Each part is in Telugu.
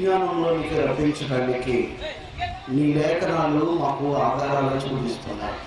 విజ్ఞానంలోనికి రప్పించడానికి నీ లేఖనాలు మాకు ఆధారాలను చూపిస్తున్నాయి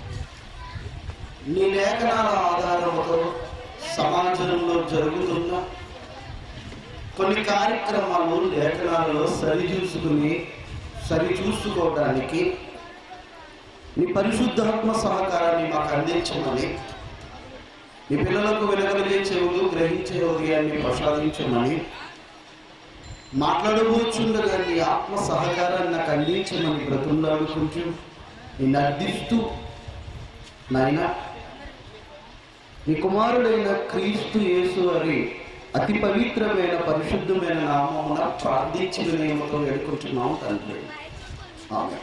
నీ లేఖనాల ఆధారంతో సమాజంలో జరుగుతున్న కొన్ని కార్యక్రమాలు లేఖనాలలో సరిచూసుకుని సరిచూసుకోవడానికి నీ పరిశుద్ధాత్మ సహకారాన్ని మాకు అందించమని నీ పిల్లలకు వెనకలిగే చెవులు గ్రహించే హృదయాన్ని ప్రసాదించమని మాట్లాడబోచుండగా నీ ఆత్మ సహకారాన్ని నాకు అందించమని బ్రతులాడుకుంటూ నిన్ను అర్థిస్తూ నాయన నీ కుమారుడైన క్రీస్తు యేసు వారి అతి పవిత్రమైన పరిశుద్ధమైన నామమున ప్రార్థించిన నియమతో వేడుకుంటున్నాం తండ్రి ఆమె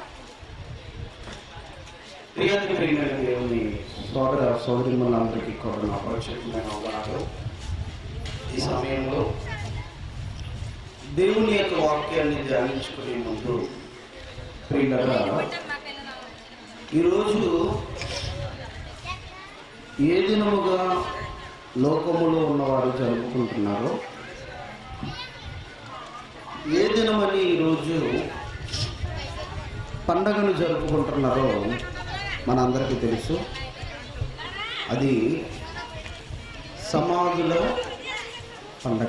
ప్రియాతి ప్రియమైన దేవుని సోదర సోదరిమలందరికీ కూడా నా పరిచయమైన ఉన్నారు ఈ సమయంలో దేవుని యొక్క వాక్యాన్ని ధ్యానించుకునే ముందు ప్రియులరా ఈరోజు ఏ దినముగా లోకములో ఉన్నవారు జరుపుకుంటున్నారో ఏ దినమని ఈరోజు పండగను జరుపుకుంటున్నారో మనందరికీ తెలుసు అది సమాధుల పండగ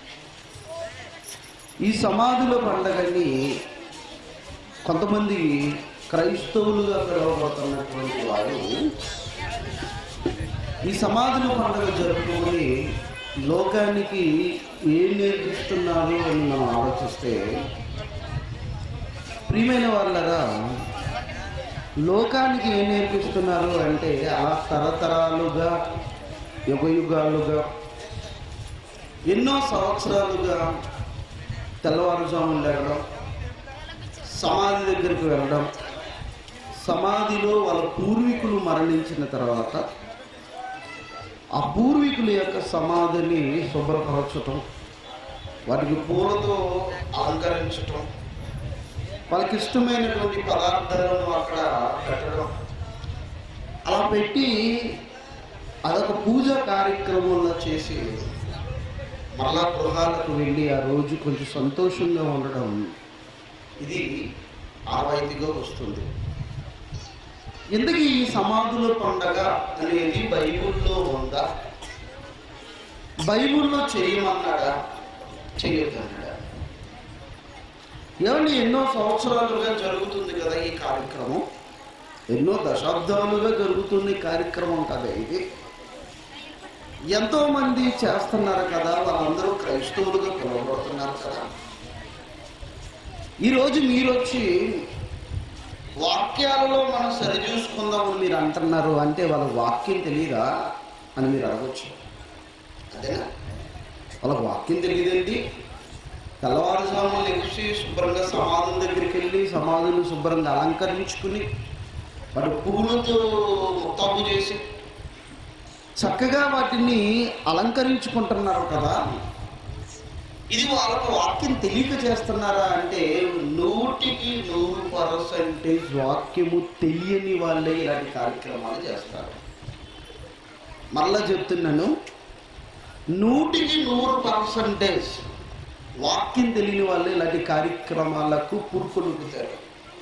ఈ సమాధుల పండగని కొంతమంది క్రైస్తవులుగా పిలువబడుతున్నటువంటి వారు ఈ సమాధుల పండుగ జరుపుకొని లోకానికి ఏం నేర్పిస్తున్నారు అని మనం ఆలోచిస్తే ప్రియమైన వాళ్ళరా లోకానికి ఏం నేర్పిస్తున్నారు అంటే అలా తరతరాలుగా యుగయుగాలుగా ఎన్నో సంవత్సరాలుగా తెల్లవారుజామున లేవడం సమాధి దగ్గరికి వెళ్ళడం సమాధిలో వాళ్ళ పూర్వీకులు మరణించిన తర్వాత ఆ పూర్వీకుల యొక్క సమాధిని శుభ్రపరచటం వాటికి పూలతో అలంకరించటం వాళ్ళకి ఇష్టమైనటువంటి పదార్థాలను అక్కడ పెట్టడం అలా పెట్టి అదొక పూజా కార్యక్రమంలో చేసి మళ్ళా గృహాలకు వెళ్ళి ఆ రోజు కొంచెం సంతోషంగా ఉండడం ఇది ఆనవాయితీగా వస్తుంది ఎందుకు ఈ సమాధుల పండగ అనేది బైబిల్లో ఉందా బైబిల్లో చేయమన్నాడా చేయొద్దన్నాడా ఏమండి ఎన్నో సంవత్సరాలుగా జరుగుతుంది కదా ఈ కార్యక్రమం ఎన్నో దశాబ్దాలుగా జరుగుతున్న ఈ కార్యక్రమం కదా ఇది ఎంతో మంది చేస్తున్నారు కదా వాళ్ళందరూ క్రైస్తవులుగా పిలువబడుతున్నారు కదా ఈరోజు మీరు వచ్చి వాక్యాలలో మనం సరిచూసుకుందామని మీరు అంటున్నారు అంటే వాళ్ళ వాక్యం తెలియదా అని మీరు అడగచ్చు అదేనా వాళ్ళకి వాక్యం తెలియదండి తెల్లవారుజామున లెగిసి శుభ్రంగా సమాధుల దగ్గరికి వెళ్ళి సమాధులు శుభ్రంగా అలంకరించుకుని వాటి పువ్వులతో ముస్తాబు చేసి చక్కగా వాటిని అలంకరించుకుంటున్నారు కదా ఇది వాళ్ళకు వాక్యం తెలియక చేస్తున్నారా అంటే నూటికి నూరు పర్సెంటేజ్ వాక్యము తెలియని వాళ్ళే ఇలాంటి కార్యక్రమాలు చేస్తారు మళ్ళా చెప్తున్నాను నూటికి నూరు పర్సెంటేజ్ వాక్యం తెలియని వాళ్ళే ఇలాంటి కార్యక్రమాలకు పురుకొలుపుతారు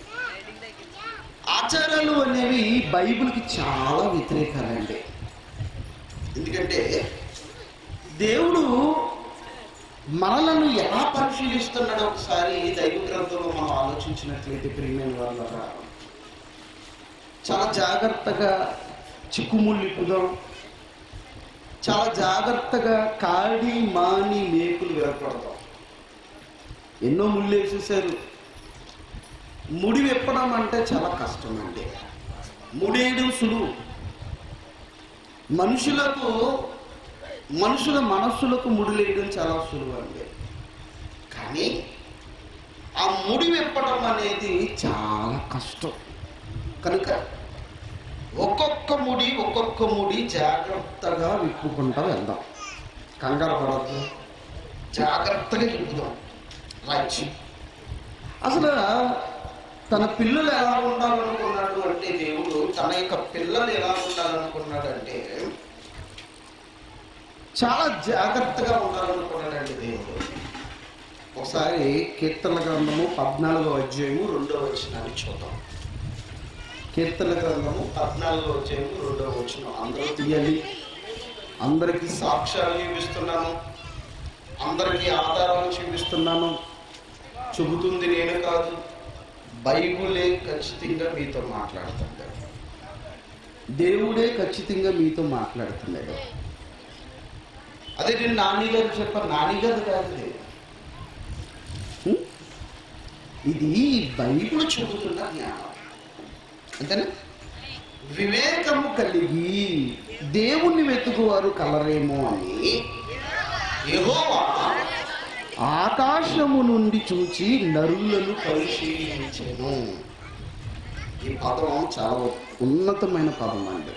ఆచారాలు అనేవి బైబిల్కి చాలా వ్యతిరేకాలండి ఎందుకంటే దేవుడు మనలను ఎలా పరిశీలిస్తున్నాడో ఒకసారి దైవ గ్రంథంలో మనం ఆలోచించినట్లయితే ప్రియమైన వాళ్ళ చాలా జాగ్రత్తగా చిక్కుముళ్ళిపుదాం చాలా జాగ్రత్తగా కాడి మాని మేకులు విరపడదాం ఎన్నో ముళ్ళు వేసేసారు ముడి విప్పడం అంటే చాలా కష్టం అండి ముడేయడం సులువు మనుషులకు మనుషుల మనస్సులకు ముడిలేయడం చాలా సులువు అండి కానీ ఆ ముడి విప్పడం అనేది చాలా కష్టం కనుక ఒక్కొక్క ముడి ఒక్కొక్క ముడి జాగ్రత్తగా విప్పుకుంటా వెళ్దాం కంగారు పడద్దు జాగ్రత్తగా విప్పుదాం రైట్ అసలు తన పిల్లలు ఎలా ఉండాలనుకున్నాడు అంటే దేవుడు తన యొక్క పిల్లలు ఎలా ఉండాలనుకున్నాడు అంటే చాలా జాగ్రత్తగా ఉండాలనుకున్నాడండి దేవుడు ఒకసారి కీర్తన గ్రంథము పద్నాలుగో అధ్యాయము రెండో వచనాన్ని చూద్దాం కీర్తన గ్రంథము పద్నాలుగో అధ్యాయము రెండో వచనం అందరూ తీయాలి అందరికీ సాక్ష్యాలు చూపిస్తున్నాను అందరికీ ఆధారాలు చూపిస్తున్నాను చెబుతుంది నేను కాదు బైబులే ఖచ్చితంగా మీతో మాట్లాడుతుంది దేవుడే ఖచ్చితంగా మీతో మాట్లాడుతున్నాడు అదే నేను నాని గారు చెప్పాను నాని గారు కాదు ఇది. హ్మ్? ఇది బైబుల్ చెబుతున్న జ్ఞానం అంతేనా వివేకము కలిగి దేవుణ్ణి వెతుకువారు కలరేమో అని యెహోవా ఆకాశము నుండి చూచి నరులను పరిశీలించెను ఈ పదం చాలా ఉన్నతమైన పదం అండి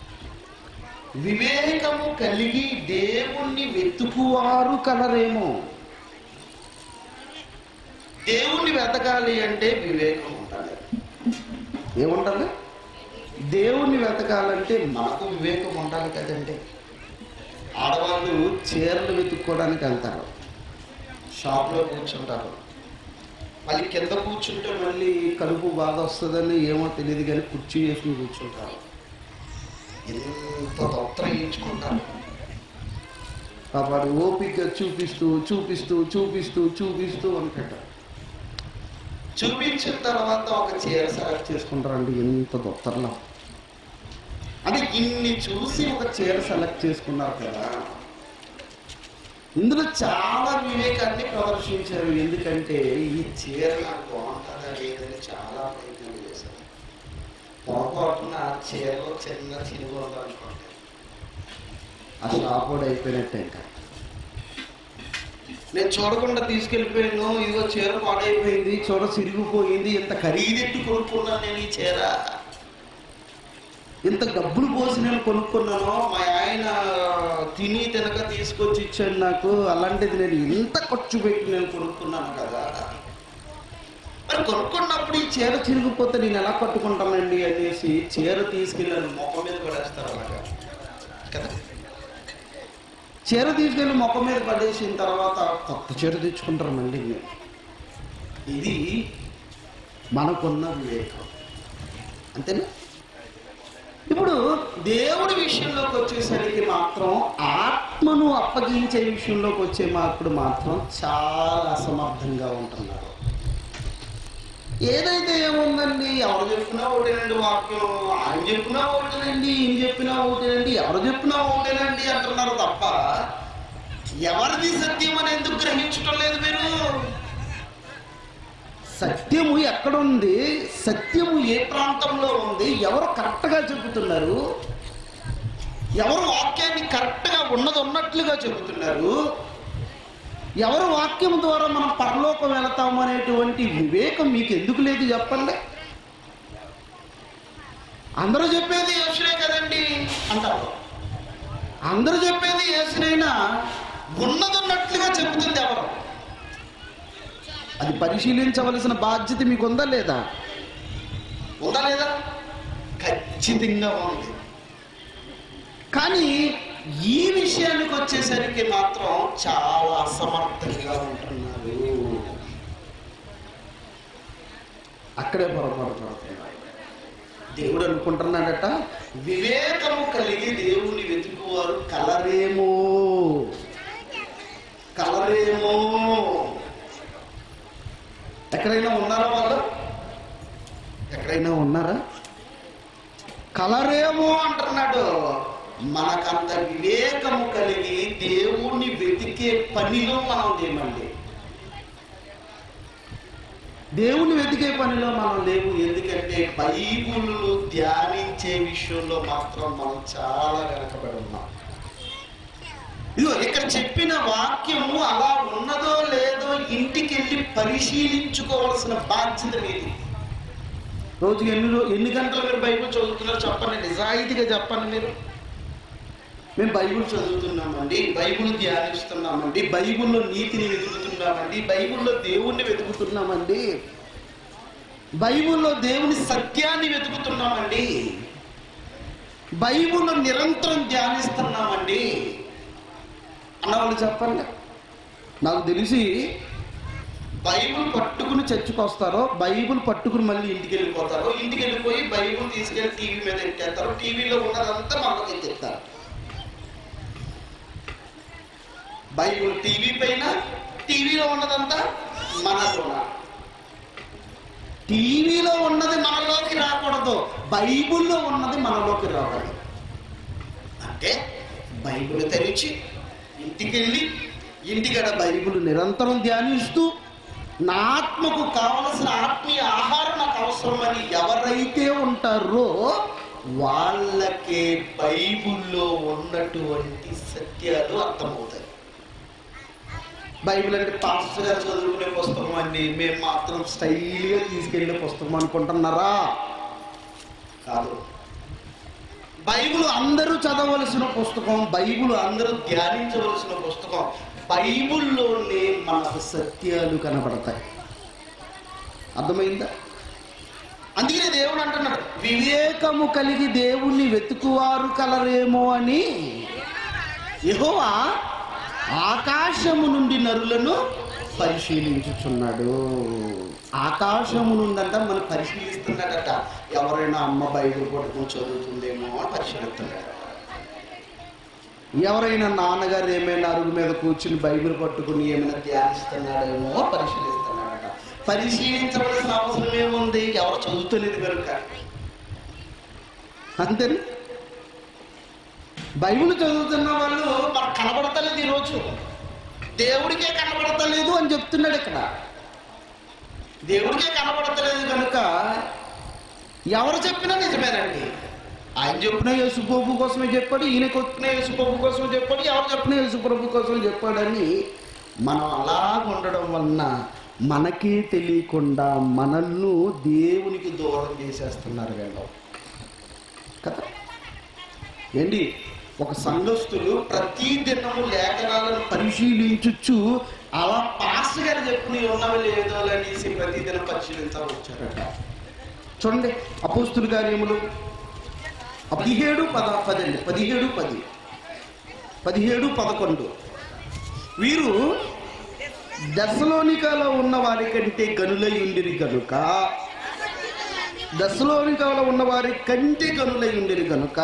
వివేకము కలిగి దేవుణ్ణి వెతుకువారు కలరేమో దేవుణ్ణి వెతకాలి అంటే వివేకం ఉండాలి ఏముండాలి దేవుణ్ణి వెతకాలంటే మనకు వివేకం ఉండాలి కదండి ఆడవాళ్ళు చీరలు వెతుక్కోవడానికి వెళ్తారు షాప్లో కూర్చుంటారు మళ్ళీ కింద కూర్చుంటే మళ్ళీ కడుపు బాధ వస్తుందని ఏమో తెలియదు కానీ కుర్చీ వేసుకుని కూర్చుంటారు ఎంత దొత్తర వేయించుకుంటారు పాపాడు ఓపిక చూపిస్తూ చూపిస్తూ చూపిస్తూ చూపిస్తూ అనుకుంటారు చూపించిన తర్వాత ఒక చీర సెలెక్ట్ చేసుకుంటారండి ఎంత దొత్తరలో అంటే ఇన్ని చూసి ఒక చీర సెలెక్ట్ చేసుకున్నారు కదా ఇందులో చాలా వివేకాన్ని ప్రదర్శించారు ఎందుకంటే ఈ చీర నాకు బాగుంటుందా లేదని చాలా ప్రయత్నం చేశారు పొరపాటున ఆ చీరలో చిన్న చినుగు ఉందనుకోండి ఆ షాప్ కూడా అయిపోయినట్టే ఇంకా నేను చూడకుండా తీసుకెళ్ళిపోయాను ఇదిగో చీర పాడైపోయింది చూడ సిరిగిపోయింది ఇంత ఖరీదెట్టు కొనుక్కున్నాను నేను ఈ చీర ఇంత డబ్బులు పోసి నేను కొనుక్కున్నాను మా ఆయన తిని తినక తీసుకొచ్చి ఇచ్చాడు నాకు అలాంటిది నేను ఇంత ఖర్చు పెట్టి నేను కొనుక్కున్నాను కదా మరి కొనుక్కున్నప్పుడు ఈ చీర చిరిగిపోతే నేను ఎలా కట్టుకుంటానండి అనేసి చీర తీసుకెళ్ళాను మొక్క మీద పడేస్తారు అలాగా కదా చీర తీసుకెళ్ళి మొక్క మీద పడేసిన తర్వాత కొత్త చీర తెచ్చుకుంటారు మళ్ళీ మీరు ఇది మనకున్న వివేకం అంతేనా ఇప్పుడు దేవుడి విషయంలోకి వచ్చేసరికి మాత్రం ఆత్మను అప్పగించే విషయంలోకి వచ్చే మాప్పుడు మాత్రం చాలా అసమర్థంగా ఉంటున్నారు ఏదైతే ఏముందండి ఎవరు చెప్పినా ఒకటేనండి వాక్యం ఆయన చెప్పినా ఒకటేనండి ఈయన చెప్పినా ఒకటేనండి ఎవరు చెప్పినా ఒకటేనండి అంటున్నారు తప్ప ఎవరిది సత్యం అని ఎందుకు గ్రహించటం లేదు మీరు సత్యము ఎక్కడుంది సత్యము ఏ ప్రాంతంలో ఉంది ఎవరు కరెక్ట్గా చెబుతున్నారు ఎవరు వాక్యాన్ని కరెక్ట్గా ఉన్నది ఉన్నట్లుగా చెబుతున్నారు ఎవరు వాక్యం ద్వారా మనం పరలోకం వెళతాము అనేటువంటి వివేకం మీకు ఎందుకు లేదు చెప్పండి అందరూ చెప్పేది యేసునే కదండి అంటారు అందరూ చెప్పేది యేసునైనా ఉన్నది ఉన్నట్లుగా చెబుతుంది ఎవరు అది పరిశీలించవలసిన బాధ్యత మీకు ఉందా లేదా ఉందా లేదా ఖచ్చితంగా ఉంది కానీ ఈ విషయానికి వచ్చేసరికి మాత్రం చాలా అసమర్థంగా ఉంటున్నారు అక్కడే పొరపాటు పడుతున్నారు దేవుడు అనుకుంటున్నాడట వివేకము కలిగి దేవుని వెతుకువారు కలరేమో కలరేమో ఎక్కడైనా ఉన్నారా వాళ్ళు ఎక్కడైనా ఉన్నారా కలరేమో అంటున్నాడు మనకంత వివేకము కలిగి దేవుణ్ణి వెతికే పనిలో మనం లేమండి దేవుణ్ణి వెతికే పనిలో మనం లేవు ఎందుకంటే బైబుల్ ధ్యానించే విషయంలో మాత్రం మనం చాలా వెనకబడి ఉన్నాం ఇదిగో ఇక్కడ చెప్పిన వాక్యము అలా ఉన్నదో లేదో ఇంటికి వెళ్ళి పరిశీలించుకోవాల్సిన బాధ్యత మీది రోజుకి ఎన్ని రో- ఎన్ని గంటలు మీరు బైబిల్ చదువుతున్నారో చెప్పండి నిజాయితీగా చెప్పండి మీరు మేము బైబిల్ చదువుతున్నామండి బైబిల్ ధ్యానిస్తున్నామండి బైబిల్లో నీతిని వెతుకుతున్నామండి బైబిల్లో దేవుణ్ణి వెతుకుతున్నామండి బైబిల్లో దేవుని సత్యాన్ని వెతుకుతున్నామండి బైబిల్లో నిరంతరం ధ్యానిస్తున్నామండి అన్నవాళ్ళు చెప్పండి నాకు తెలిసి బైబిల్ పట్టుకుని చర్చకు వస్తారో బైబిల్ పట్టుకుని మళ్ళీ ఇంటికి వెళ్ళిపోతారో ఇంటికి వెళ్ళిపోయి బైబిల్ తీసుకెళ్ళి టీవీ మీద ఎట్టేస్తారు టీవీలో ఉన్నదంతా మనకి ఎత్తేస్తారు బైబిల్ టీవీ పైన టీవీలో ఉన్నదంతా మనలోన టీవీలో ఉన్నది మనలోకి రాకూడదు బైబిల్లో ఉన్నది మనలోకి రావాలి అంటే బైబిల్ తెరిచి ఇంటికెళ్ళి ఇంటికడ బైబిల్ నిరంతరం ధ్యానిస్తూ నా ఆత్మకు కావలసిన ఆత్మీయ ఆహారం నాకు అవసరమని ఎవరైతే ఉంటారో వాళ్ళకే బైబిల్లో ఉన్నటువంటి సత్యాలు అర్థమవుతాయి బైబిల్ అంటే పాస్టర్ గారు చదువుకునే పుస్తకం అండి మేము మాత్రం స్టైల్గా తీసుకెళ్ళే పుస్తకం అనుకుంటున్నారా కాదు బైబిల్ అందరూ చదవలసిన పుస్తకం బైబిల్ అందరూ ధ్యానించవలసిన పుస్తకం బైబిల్లోనే మనకు సత్యాలు కనబడతాయి అర్థమైందా అందుకనే దేవుడు అంటున్నాడు వివేకము కలిగి దేవుణ్ణి వెతుకువారు కలరేమో అని యెహోవా ఆకాశము నుండి నరులను పరిశీలించుచున్నాడు ఆకాశము నుండంట మనం పరిశీలిస్తున్నాడట ఎవరైనా అమ్మ బైబిల్ పట్టుకుని చదువుతుందేమో అని పరిశీలిస్తున్నాడు ఎవరైనా నాన్నగారు ఏమైనా అరుగు మీద కూర్చుని బైబిల్ పట్టుకుని ఏమైనా ధ్యానిస్తున్నాడేమో పరిశీలిస్తున్నాడట పరిశీలించవలసిన అవసరం ఏముంది ఎవరు చదువుతలేదు కనుక అంతేనా బైబిల్ చదువుతున్న వాళ్ళు మనకు కనబడతలేదు ఈరోజు దేవుడికే కనబడతలేదు అని చెప్తున్నాడు ఇక్కడ దేవుడికే కనబడతలేదు కనుక ఎవరు చెప్పినా నిజమేనండి ఆయన చెప్పిన యేసుప్రభు కోసమే చెప్పాడు ఈయన కొట్టిన యేసుప్రభు కోసమే చెప్పాడు ఎవరు చెప్పిన యేసుప్రభు కోసం చెప్పాడని మనం అలా ఉండడం వలన మనకే తెలియకుండా మనల్ని దేవునికి దూరం చేసేస్తున్నారు వీళ్ళు కదా ఏంటి ఒక సంఘస్థులు ప్రతి దినము లేఖనాలను పరిశీలించుచు అలా పాస్ గారు చెప్పిన ఉన్నవి లేదో అనేసి ప్రతి దినం పరిశీలించవచ్చారట చూడండి అపోస్తుల కార్యములు పదిహేడు పద పదండి పదిహేడు పది పదిహేడు పదకొండు వీరు దశలోనికలో ఉన్న వారి కంటే గనులై ఉండిరి కనుక దశలోనికలో ఉన్న వారి కంటే గనులై ఉండిరి కనుక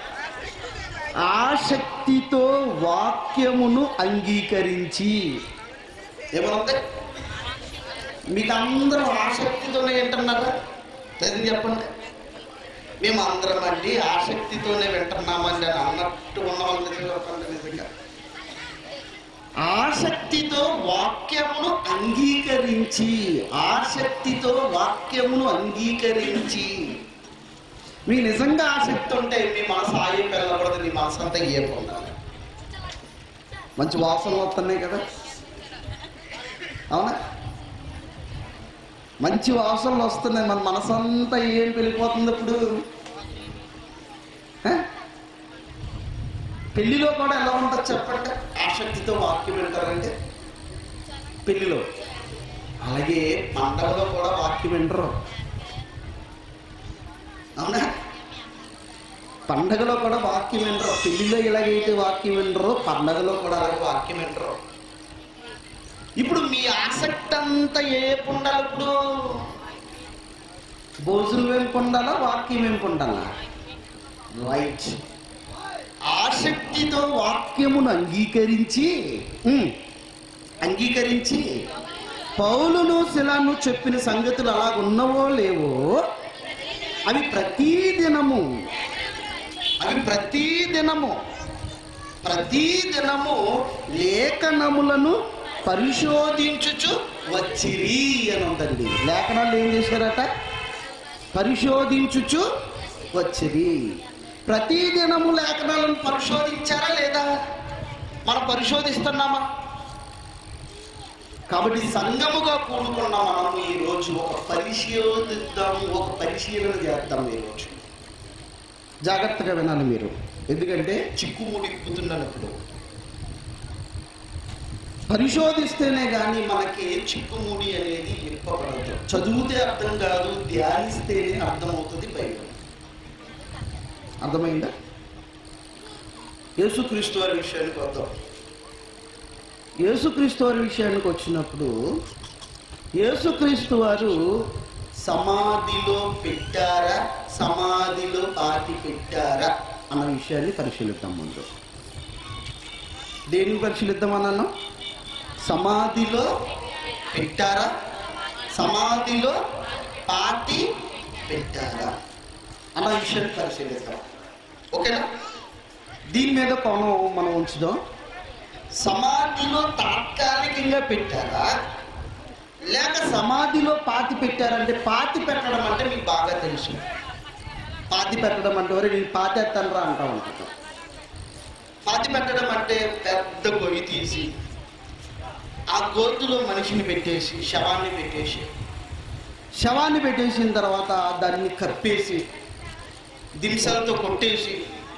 ఆసక్తితో వాక్యమును అంగీకరించి ఏమనుంది మీకు అందరూ ఆసక్తితోనే వింటున్నారా లేదని చెప్పండి మేము అందరం అండి ఆసక్తితోనే వింటున్నామండి అని అన్నట్టు ఉన్నామండి చెప్పండి నిజంగా ఆసక్తితో వాక్యమును అంగీకరించి ఆసక్తితో వాక్యమును అంగీకరించి మీ నిజంగా ఆసక్తి ఉంటే మీ మనసు ఆగి వెళ్ళకూడదు నీ మనసు అంతా ఏ పొందాలి మంచి వాసనలు వస్తున్నాయి కదా అవునా మంచి వాసనలు వస్తున్నాయి మన మనసు అంతా ఏం వెళ్ళిపోతుంది ఇప్పుడు ఆ? పెళ్లిలో కూడా ఎలా ఉంటుంది చెప్పండి ఆసక్తితో వాక్యం వింటారంటే పెళ్లిలో అలాగే పండగలో కూడా వాక్యం వింటరు అవునా పండగలో కూడా వాక్యం వినరు పెళ్లిలో ఎలాగైతే వాక్యం వినరో పండగలో కూడా అలాగే వాక్యం వినరు ఇప్పుడు మీ ఆసక్తి అంతా ఏ పొందాలి ఇప్పుడు భోజనం ఏం పొందాలా వాక్యం ఏం పొందాలా రైట్ ఆసక్తితో వాక్యమును అంగీకరించి ఉమ్, అంగీకరించి పౌలును శిలాను చెప్పిన సంగతులు అలా ఉన్నవో లేవో అవి ప్రతి దినము అవి ప్రతి దినము ప్రతి దినము లేఖనములను పరిశోధించుచు వచ్చిరి అని ఉందండి లేఖనాలు ఏం చేశారట పరిశోధించుచు వచ్చిరి ప్రతి దినము లేఖనాలను పరిశోధించారా లేదా మనం పరిశోధిస్తున్నామా కాబట్టి సంఘముగా కూడుకున్న మనం ఈ రోజు ఒక పరిశోధిద్దాం ఒక పరిశీలన చేద్దాం ఈ రోజు జాగ్రత్తగా వినాలి మీరు ఎందుకంటే చిక్కుముడి ఇప్పుతున్నాను ఇప్పుడు పరిశోధిస్తేనే కానీ మనకి చిక్కుముడి అనేది ఇప్పబడదు చదివితే అర్థం కాదు ధ్యానిస్తేనే అర్థమవుతుంది బైబిల్ అర్థమైందా యేసుక్రీస్తు వారి విషయానికి వద్దాం యేసుక్రీస్తు వారి విషయానికి వచ్చినప్పుడు యేసుక్రీస్తు వారు సమాధిలో పెట్టారా సమాధిలో పాతి పెట్టారా అన్న విషయాన్ని పరిశీలిద్దాం ముందు దేన్ని పరిశీలిద్దామన్నాను సమాధిలో పెట్టారా సమాధిలో పాతి పెట్టారా అన్న విషయాన్ని పరిశీలిద్దాం ఓకేనా దీని మీద కోణం మనం ఉంచుదాం సమాధిలో తాత్కాలికంగా పెట్టారా లేక సమాధిలో పాతి పెట్టారంటే పాతి పెట్టడం అంటే మీకు బాగా తెలుసు పాతి పెట్టడం అంటే వరే నేను పాతేస్తాను రా అంటా ఉంటాను పాతి పెట్టడం అంటే పెద్ద గొయ్యి తీసి ఆ గోతులో మనిషిని పెట్టేసి శవాన్ని పెట్టేసి శవాన్ని పెట్టేసిన తర్వాత దాన్ని కప్పేసి దింసాలతో కొట్టేసి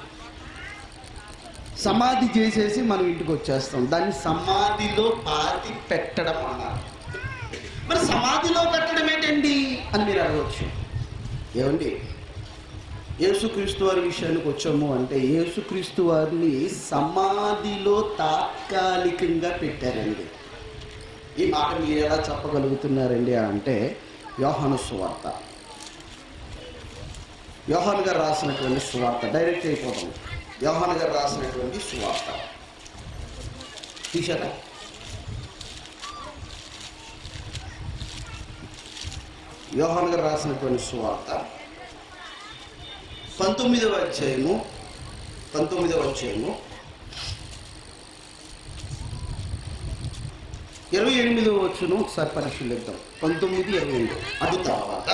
సమాధి చేసేసి మనం ఇంటికి వచ్చేస్తాం దాన్ని సమాధిలో పాతి పెట్టడం అన్నారు మరి సమాధిలో పెట్టడం ఏంటండి అని మీరు అడగవచ్చు ఏమండి యేసుక్రీస్తు వారి విషయానికి వచ్చాము అంటే యేసుక్రీస్తు వారిని సమాధిలో తాత్కాలికంగా పెట్టారండి ఈ మాట మీరు ఎలా చెప్పగలుగుతున్నారండి అంటే యోహాను సువార్త యోహాన్ గారు రాసినటువంటి సువార్త డైరెక్ట్ అయిపోతాం యోహాన్ గారు రాసినటువంటి సువార్త తీసారా యోహాన్ గారు రాసినటువంటి సువార్త పంతొమ్మిదవ అధ్యాయము పంతొమ్మిదవ అధ్యాయము ఇరవై ఎనిమిదవ వచ్చును ఒకసారి పరిశీలిద్దాం పంతొమ్మిది ఇరవై ఎనిమిది అది తర్వాత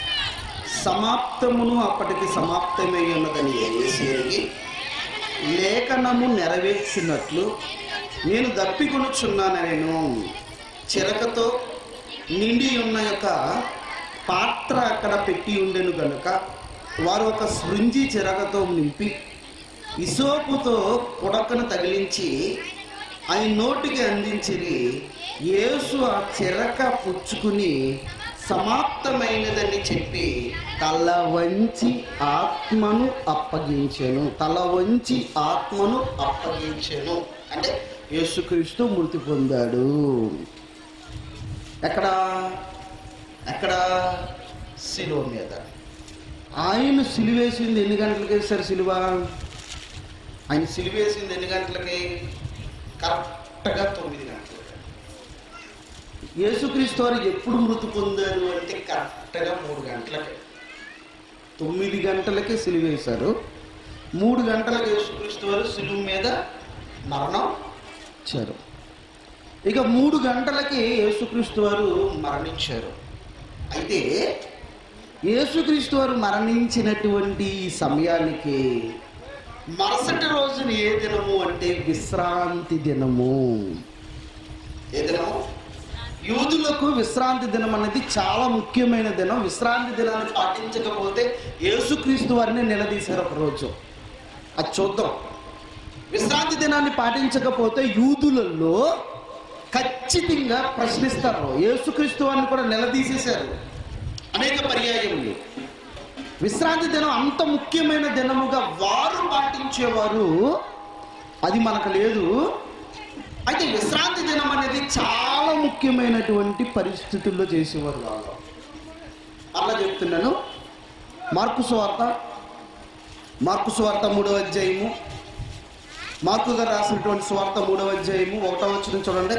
సమాప్తమును అప్పటికి సమాప్తమై ఉన్నదని ఏసి ఎరిగి లేఖనము నెరవేర్చినట్లు నేను దప్పికొనుచున్నానను చిరకతో నిండి ఉన్న యొక్క పాత్ర అక్కడ పెట్టి ఉండెను గనుక వారు ఒక శృంజి చిరకతో నింపి ఇసోపుతో పుడకను తగిలించి ఆయన నోటికి అందించిరి యేసు ఆ చిరక పుచ్చుకుని సమాప్తమైనదని చెప్పి తల వంచి ఆత్మను అప్పగించెను తల వంచి ఆత్మను అప్పగించెను అంటే యేసుక్రీస్తు మృతి పొందాడు ఎక్కడ ఎక్కడ శిలువ మీద ఆయన సిలువేసింది ఎన్ని గంటలకి వేస్తారు సిలువ ఆయన సిలువేసింది ఎన్ని గంటలకి కరెక్ట్గా తొమ్మిది గంటలకి యేసుక్రీస్తు వారు ఎప్పుడు మృతి పొందారు అంటే కరెక్ట్గా మూడు గంటలకి తొమ్మిది గంటలకి సిలువేశారు మూడు గంటలకు యేసుక్రీస్తు వారు సిలువు మీద మరణం ఇచ్చారు ఇక మూడు గంటలకి యేసుక్రీస్తు వారు మరణించారు అయితే యేసుక్రీస్తు వారు మరణించినటువంటి ఈ సమయానికి మరుసటి రోజున ఏ దినము అంటే విశ్రాంతి దినము ఏ దినము యూదులకు విశ్రాంతి దినం అనేది చాలా ముఖ్యమైన దినం విశ్రాంతి దినాన్ని పాటించకపోతే యేసుక్రీస్తు వారిని నిలదీశారు ఒక రోజు అది చూద్దాం విశ్రాంతి దినాన్ని పాటించకపోతే యూదులలో ఖచ్చితంగా ప్రశ్నిస్తారు యేసుక్రీస్తు వారిని కూడా నిలదీసేశారు అనేక పర్యాయములు విశ్రాంతి దినం అంత ముఖ్యమైన దినముగా వారు పాటించేవారు అది మనకు లేదు అయితే విశ్రాంతి దినం అనేది చాలా ముఖ్యమైనటువంటి పరిస్థితుల్లో చేసేవారు వాళ్ళు అలా చెప్తున్నాను మార్కు సువార్త మార్కు సువార్త మూడవ అధ్యాయము మార్కు గారు రాసినటువంటి సువార్త మూడవ అధ్యాయము ఒకటో వచ్చిన చూడండి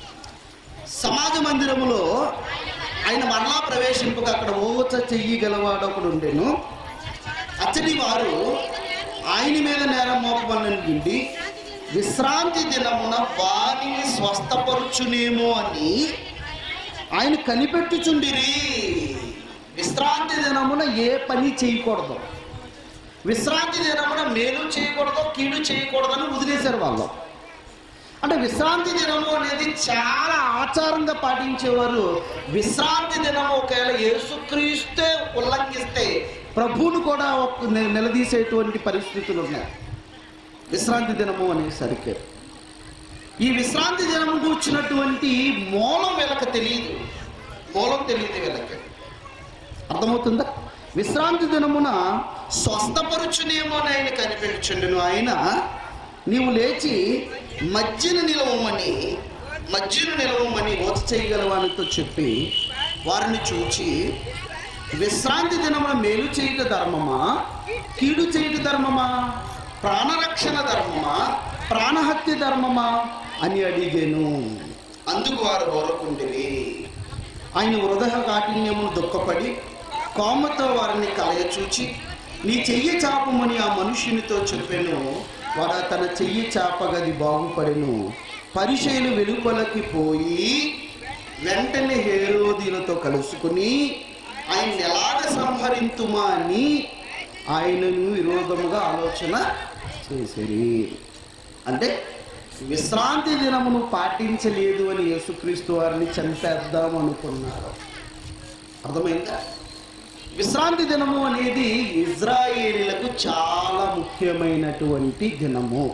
సమాజ మందిరములో ఆయన మరలా ప్రవేశింపక అక్కడ ఓచ చెయ్యి గలవాడు ఒకడు ఉండెను అచ్చటి వారు ఆయన మీద నేరం మోపమని ఉండి విశ్రాంతి దినమున వారిని స్వస్థపరుచునేమో అని ఆయన కనిపెట్టుచుండిరి విశ్రాంతి దినమున ఏ పని చేయకూడదు విశ్రాంతి దినమున మేలు చేయకూడదు కీడు చేయకూడదని వదిలేశారు వాళ్ళు అంటే విశ్రాంతి దినము అనేది చాలా ఆచారంగా పాటించేవారు విశ్రాంతి దినము ఒకవేళ యేసుక్రీస్తే ఉల్లంఘిస్తే ప్రభువును కూడా ఒక ని- నిలదీసేటువంటి పరిస్థితులు ఉన్నాయి విశ్రాంతి దినము అనేసరికి ఈ విశ్రాంతి దినము కూర్చున్నటువంటి మూలం వీళ్ళకి తెలియదు మూలం తెలియదు వీళ్ళకి అర్థమవుతుందా విశ్రాంతి దినమున స్వస్థపరుచునేమో అని ఆయన కనిపెట్టుచుండెను ఆయన నీవు లేచి మధ్యన నిలవమని మధ్యను నిలవమని ఓత చేయగలవానితో చెప్పి వారిని చూచి విశ్రాంతి దినమున మేలు చేయుట ధర్మమా కీడు చేయుట ధర్మమా ప్రాణరక్షణ ధర్మమా ప్రాణహత్య ధర్మమా అని అడిగాను అందుకు వారు ఓరకుండిరి ఆయన హృదయ కాఠిన్యమును దుఃఖపడి కోమతో వారిని కలయచూచి నీ చెయ్యి చాపమని ఆ మనుష్యునితో చెప్పాను వాడు తన చెయ్యి చాపగది బాగుపడెను పరిచయలు వెలుపలకి పోయి వెంటనే హేరోదీలతో కలుసుకుని ఆయన ఎలాగ సంహరింతుమా అని ఆయనను విరోధముగా ఆలోచన చేసిరి అంటే విశ్రాంతి దినమును పాటించలేదు అని యేసుక్రీస్తు వారిని చంపేద్దాం అనుకున్నారు అర్థమైందా విశ్రాంతి దినము అనేది ఇజ్రాయేలీలకు చాలా ముఖ్యమైనటువంటి దినము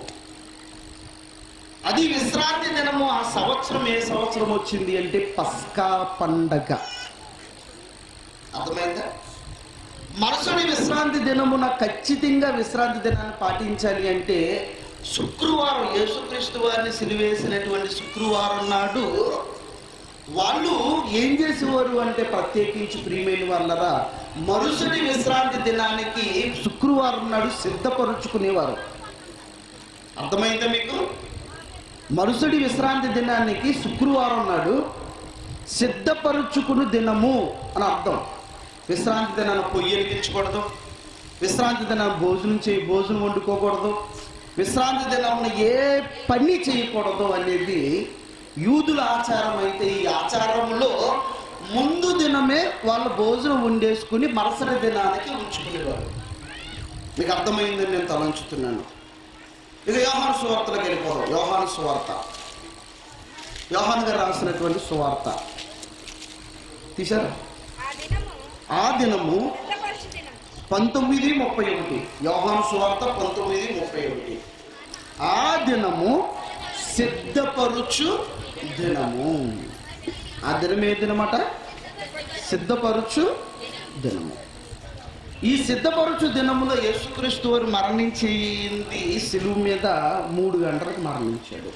అది విశ్రాంతి దినము ఆ సంవత్సరం ఏ సంవత్సరం వచ్చింది అంటే పస్కా పండగ అర్థమైందా మరుసటి విశ్రాంతి దినమున ఖచ్చితంగా విశ్రాంతి దినాన్ని పాటించాలి అంటే శుక్రవారం యేసుక్రీస్తు వారిని సిలివేసినటువంటి శుక్రవారం నాడు వాళ్ళు ఏం చేసేవారు అంటే ప్రత్యేకించి ప్రియమైన వాళ్ళరా మరుసటి విశ్రాంతి దినానికి శుక్రవారం నాడు సిద్ధపరుచుకునేవారు అర్థమైందా మీకు మరుసటి విశ్రాంతి దినానికి శుక్రవారం నాడు సిద్ధపరుచుకుని దినము అని అర్థం విశ్రాంతి దినాన్ని పొయ్యి వెలిగించకూడదు విశ్రాంతి దినాన్ని భోజనం చేయి భోజనం వండుకోకూడదు విశ్రాంతి దినమున ఏ పని చేయకూడదు అనేది యూదుల ఆచారం అయితే ఈ ఆచారంలో ముందు దినమే వాళ్ళు భోజనం వండేసుకుని మరుసటి దినానికి ఉంచుకునేవారు మీకు అర్థమైందని నేను తలంచుతున్నాను ఇక యోహాను సువార్తలకు వెళ్ళిపోదాం యోహాను సువార్త యోహాన్ గారు రాసినటువంటి సువార్త తీశారా ఆ దినము ఆ దినము సిద్ధపరచు దినం పంతొమ్మిది ముప్పై ఒకటి యోహాను సువార్త పంతొమ్మిది ముప్పై ఒకటి ఆ దినము సిద్ధపరుచు దినము ఆ దినం ఏ దినమట సిద్ధపరుచు దినము ఈ సిద్ధపరుచు దినములో యేసుక్రీస్తు వారు మరణించింది సిలువు మీద మూడు గంటలకు మరణించాడు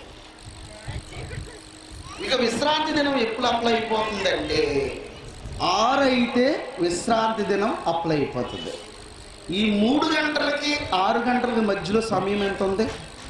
ఇక విశ్రాంతి దినం ఎప్పుడు అప్లై అయిపోతుందంటే ఆరు అయితే విశ్రాంతి దినం అప్లై అయిపోతుంది ఈ మూడు గంటలకి ఆరు గంటలకి మధ్యలో సమయం ఎంత ఉంది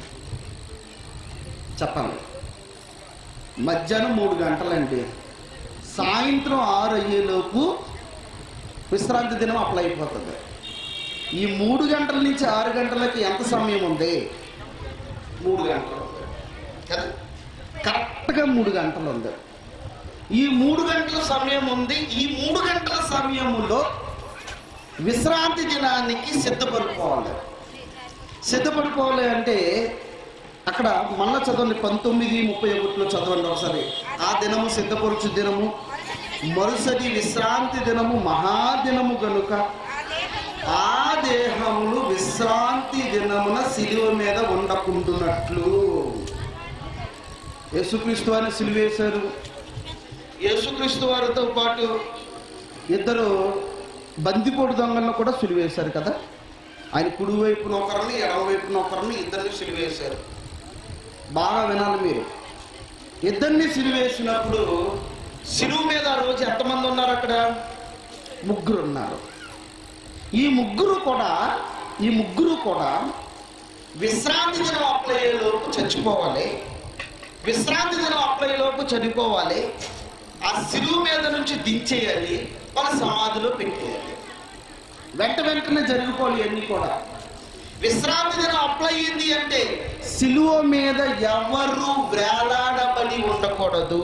చెప్పండి మధ్యాహ్నం మూడు గంటలండి సాయంత్రం ఆరు అయ్యేలోపు విశ్రాంతి దినం అప్లై అయిపోతుంది ఈ మూడు గంటల నుంచి ఆరు గంటలకి ఎంత సమయం ఉంది మూడు గంటలు ఉంది కదా కరెక్ట్గా మూడు గంటలు ఉంది ఈ మూడు గంటల సమయం ఉంది ఈ మూడు గంటల సమయములో విశ్రాంతి దినానికి సిద్ధపడిపోవాలి సిద్ధపడిపోవాలి అంటే అక్కడ మళ్ళా చదవండి పంతొమ్మిది ముప్పై ఒకటిలో చదవండి ఒకసారి ఆ దినము సిద్ధపరుచు దినము మరుసటి విశ్రాంతి దినము మహాదినము గనుక ఆ దేహము ఆ దేహములు విశ్రాంతి దినమున శిలువ మీద ఉండకుండునట్లు యేసుక్రీస్తు వారిని సిలువేశారు యేసుక్రీస్తు వారితో పాటు ఇద్దరు బందిపోటు దొంగలను కూడా సిలువేశారు కదా ఆయన కుడి వైపున ఒకరిని ఎడమ వైపున ఒకరిని ఇద్దరిని సిలువేశారు బాగా వినాలి మీరు ఇద్దరిని సిలువేసినప్పుడు సిలువు మీద ఆ రోజు ఎంతమంది ఉన్నారు అక్కడ ముగ్గురు ఉన్నారు ఈ ముగ్గురు కూడా ఈ ముగ్గురు కూడా విశ్రాంతి దినం అప్లై అయ్యేలోపు చచ్చిపోవాలి విశ్రాంతి దినం అప్లై లోపు చనిపోవాలి ఆ సిలువు మీద నుంచి దించేయాలి వాళ్ళ సమాధిలో పెట్టేయాలి వెంట వెంటనే జరిగిపోవాలి అన్ని కూడా విశ్రాంతి దినం అప్లై అయింది అంటే సిలువ మీద ఎవరు వేలాడబడి ఉండకూడదు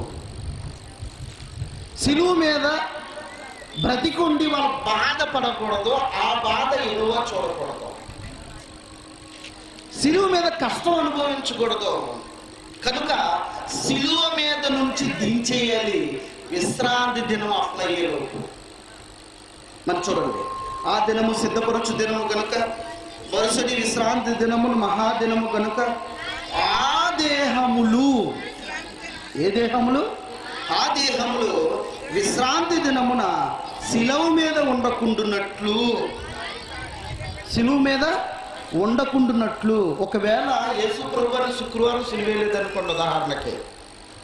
సిలువ మీద బ్రతికుండి వాళ్ళు బాధపడకూడదు ఆ బాధ ఎలువ చూడకూడదు సిలువ మీద కష్టం అనుభవించకూడదు కనుక సిలువ మీద నుంచి దించేయాలి విశ్రాంతి దినం అప్లై అయ్యేలోపు మరి చూడండి ఆ దినము సిద్ధపరచు దినము కనుక మరుసటి విశ్రాంతి దినమును మహాదినము కనుక ఆ దేహములు ఏ దేహములు ఆ దేహములు విశ్రాంతి దినమున శిలవు మీద ఉండకుండునట్లు శిలువు మీద ఉండకుండునట్లు ఒకవేళ యేసు ప్రభువారు శుక్రవారం సిలువేయలేదు అనుకోండి ఉదాహరణకి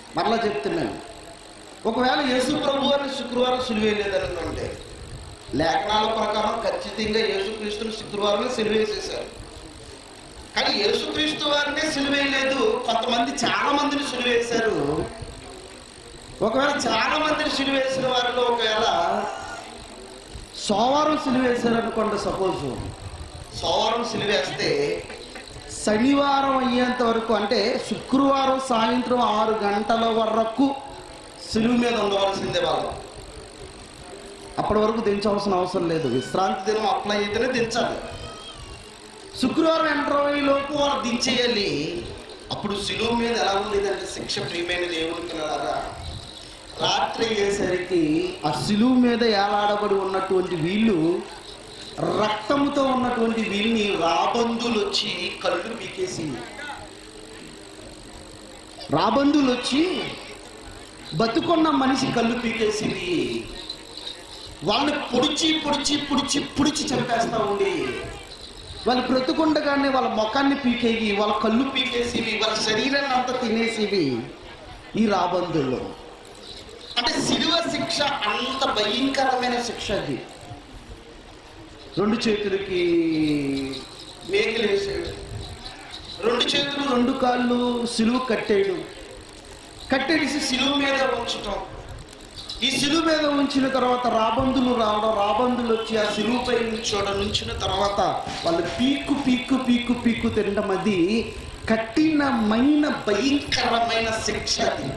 మరలా చెప్తున్నాను ఒకవేళ యేసు ప్రభు అని శుక్రవారం సిలువేయలేదనుకోండి లేఖనాల ప్రకారం ఖచ్చితంగా యేసుక్రీస్తుని శుక్రవారమే సిలువేసేశారు కానీ యేసుక్రీస్తు వారినే సిలువేయలేదు కొంతమంది చాలా మందిని సిలువేశారు ఒకవేళ చాలా మందిని సిలువేసిన వారిలో ఒకవేళ సోమవారం సిలువేశారు అనుకోండి సపోజ్ సోమవారం సిలువేస్తే శనివారం అయ్యేంత వరకు అంటే శుక్రవారం సాయంత్రం ఆరు గంటల వరకు సిలువు మీద ఉండవలసిందే వాళ్ళు అప్పటి వరకు దించవలసిన అవసరం లేదు విశ్రాంతి దినం అప్లై అయితేనే దించాలి శుక్రవారం ఎంటర్ అయ్యే లోపు వాళ్ళు దించేయాలి అప్పుడు సిలువు మీద ఎలా ఉండేదంటే శిక్ష ప్రియమైన దేవునికి లాగా రాత్రి అయ్యేసరికి ఆ సిలువు మీద ఏలాడబడి ఉన్నటువంటి వీళ్ళు రక్తముతో ఉన్నటువంటి వీళ్ళని రాబందులు వచ్చి కళ్ళు పీకేసి రాబందులు వచ్చి బతుకున్న మనిషి కళ్ళు పీకేసింది వాళ్ళని పొడిచి పొడిచి పొడిచి పొడిచి చంపేస్తా ఉండి వాళ్ళు బ్రతుకుండగానే వాళ్ళ ముఖాన్ని పీకేవి వాళ్ళ కళ్ళు పీకేసివి వాళ్ళ శరీరాన్ని అంతా తినేసివి ఈ రాబందుల్లో అంటే శిలువ శిక్ష అంత భయంకరమైన శిక్ష అది రెండు చేతులకి మేకలు వేసాడు రెండు చేతులు రెండు కాళ్ళు సిలువు కట్టాడు కట్టేసి సిలువు మీద ఉంచటం ఈ సిలువు మీద ఉంచిన తర్వాత రాబందులు రావడం రాబందులు వచ్చి ఆ సిలువుపై నుంచోడం నుంచిన తర్వాత వాళ్ళు పీక్కు పీక్కు పీక్కు పీక్కు తినడం అది కఠినమైన భయంకరమైన శిక్ష అది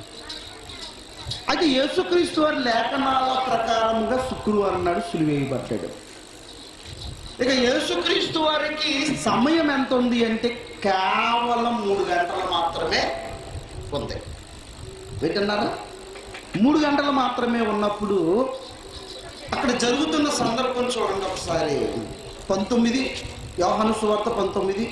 అది యేసుక్రీస్తు వారి లేఖనాల ప్రకారముగా శుక్రవారం నాడు సులువేయబడ్డాడు ఇక యేసుక్రీస్తు వారికి సమయం ఎంత ఉంది అంటే కేవలం మూడు గంటలు మాత్రమే ఉంది వింటున్నారా మూడు గంటలు మాత్రమే ఉన్నప్పుడు అక్కడ జరుగుతున్న సందర్భం చూడండి ఒకసారి పంతొమ్మిది యోహాను సువార్త పంతొమ్మిది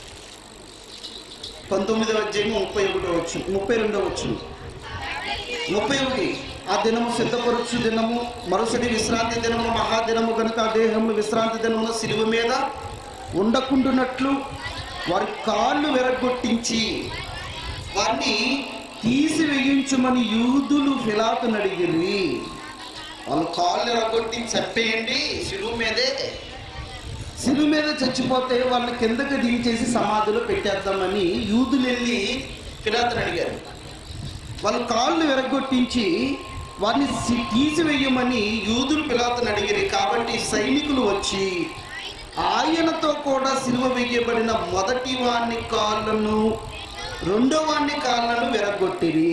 పంతొమ్మిదవ అధ్యాయం ముప్పై ఒకటో వచ్చు ముప్పై రెండో వచ్చు ముప్పై ఒకటి ఆ దినము సిద్ధపరచు దినము మరుసటి విశ్రాంతి దినము మహాదినము కనుక ఆ దేహము విశ్రాంతి దినమున సిలువ మీద ఉండకుండునట్లు వారి కాళ్ళు విరగొట్టించి వారిని తీసివేయించమని యూదులు ఫిలాతును అడిగిరి వాళ్ళు కాళ్ళు విరగొట్టి చంపేయండి సిలువ మీదే సిలువ మీద చచ్చిపోతే వాళ్ళని కిందకి దించేసి సమాధిలో పెట్టేద్దామని యూదులు వెళ్ళి ఫిలాతుని అడిగారు వాళ్ళు కాళ్ళు విరగొట్టించి వారిని సి- తీసివేయమని యూదులు పిలాతను అడిగిరి కాబట్టి సైనికులు వచ్చి ఆయనతో కూడా సిలువ వేయబడిన మొదటి వాణ్ణి కాళ్ళను రెండో వాణ్ణి కాళ్ళను విరగొట్టిరి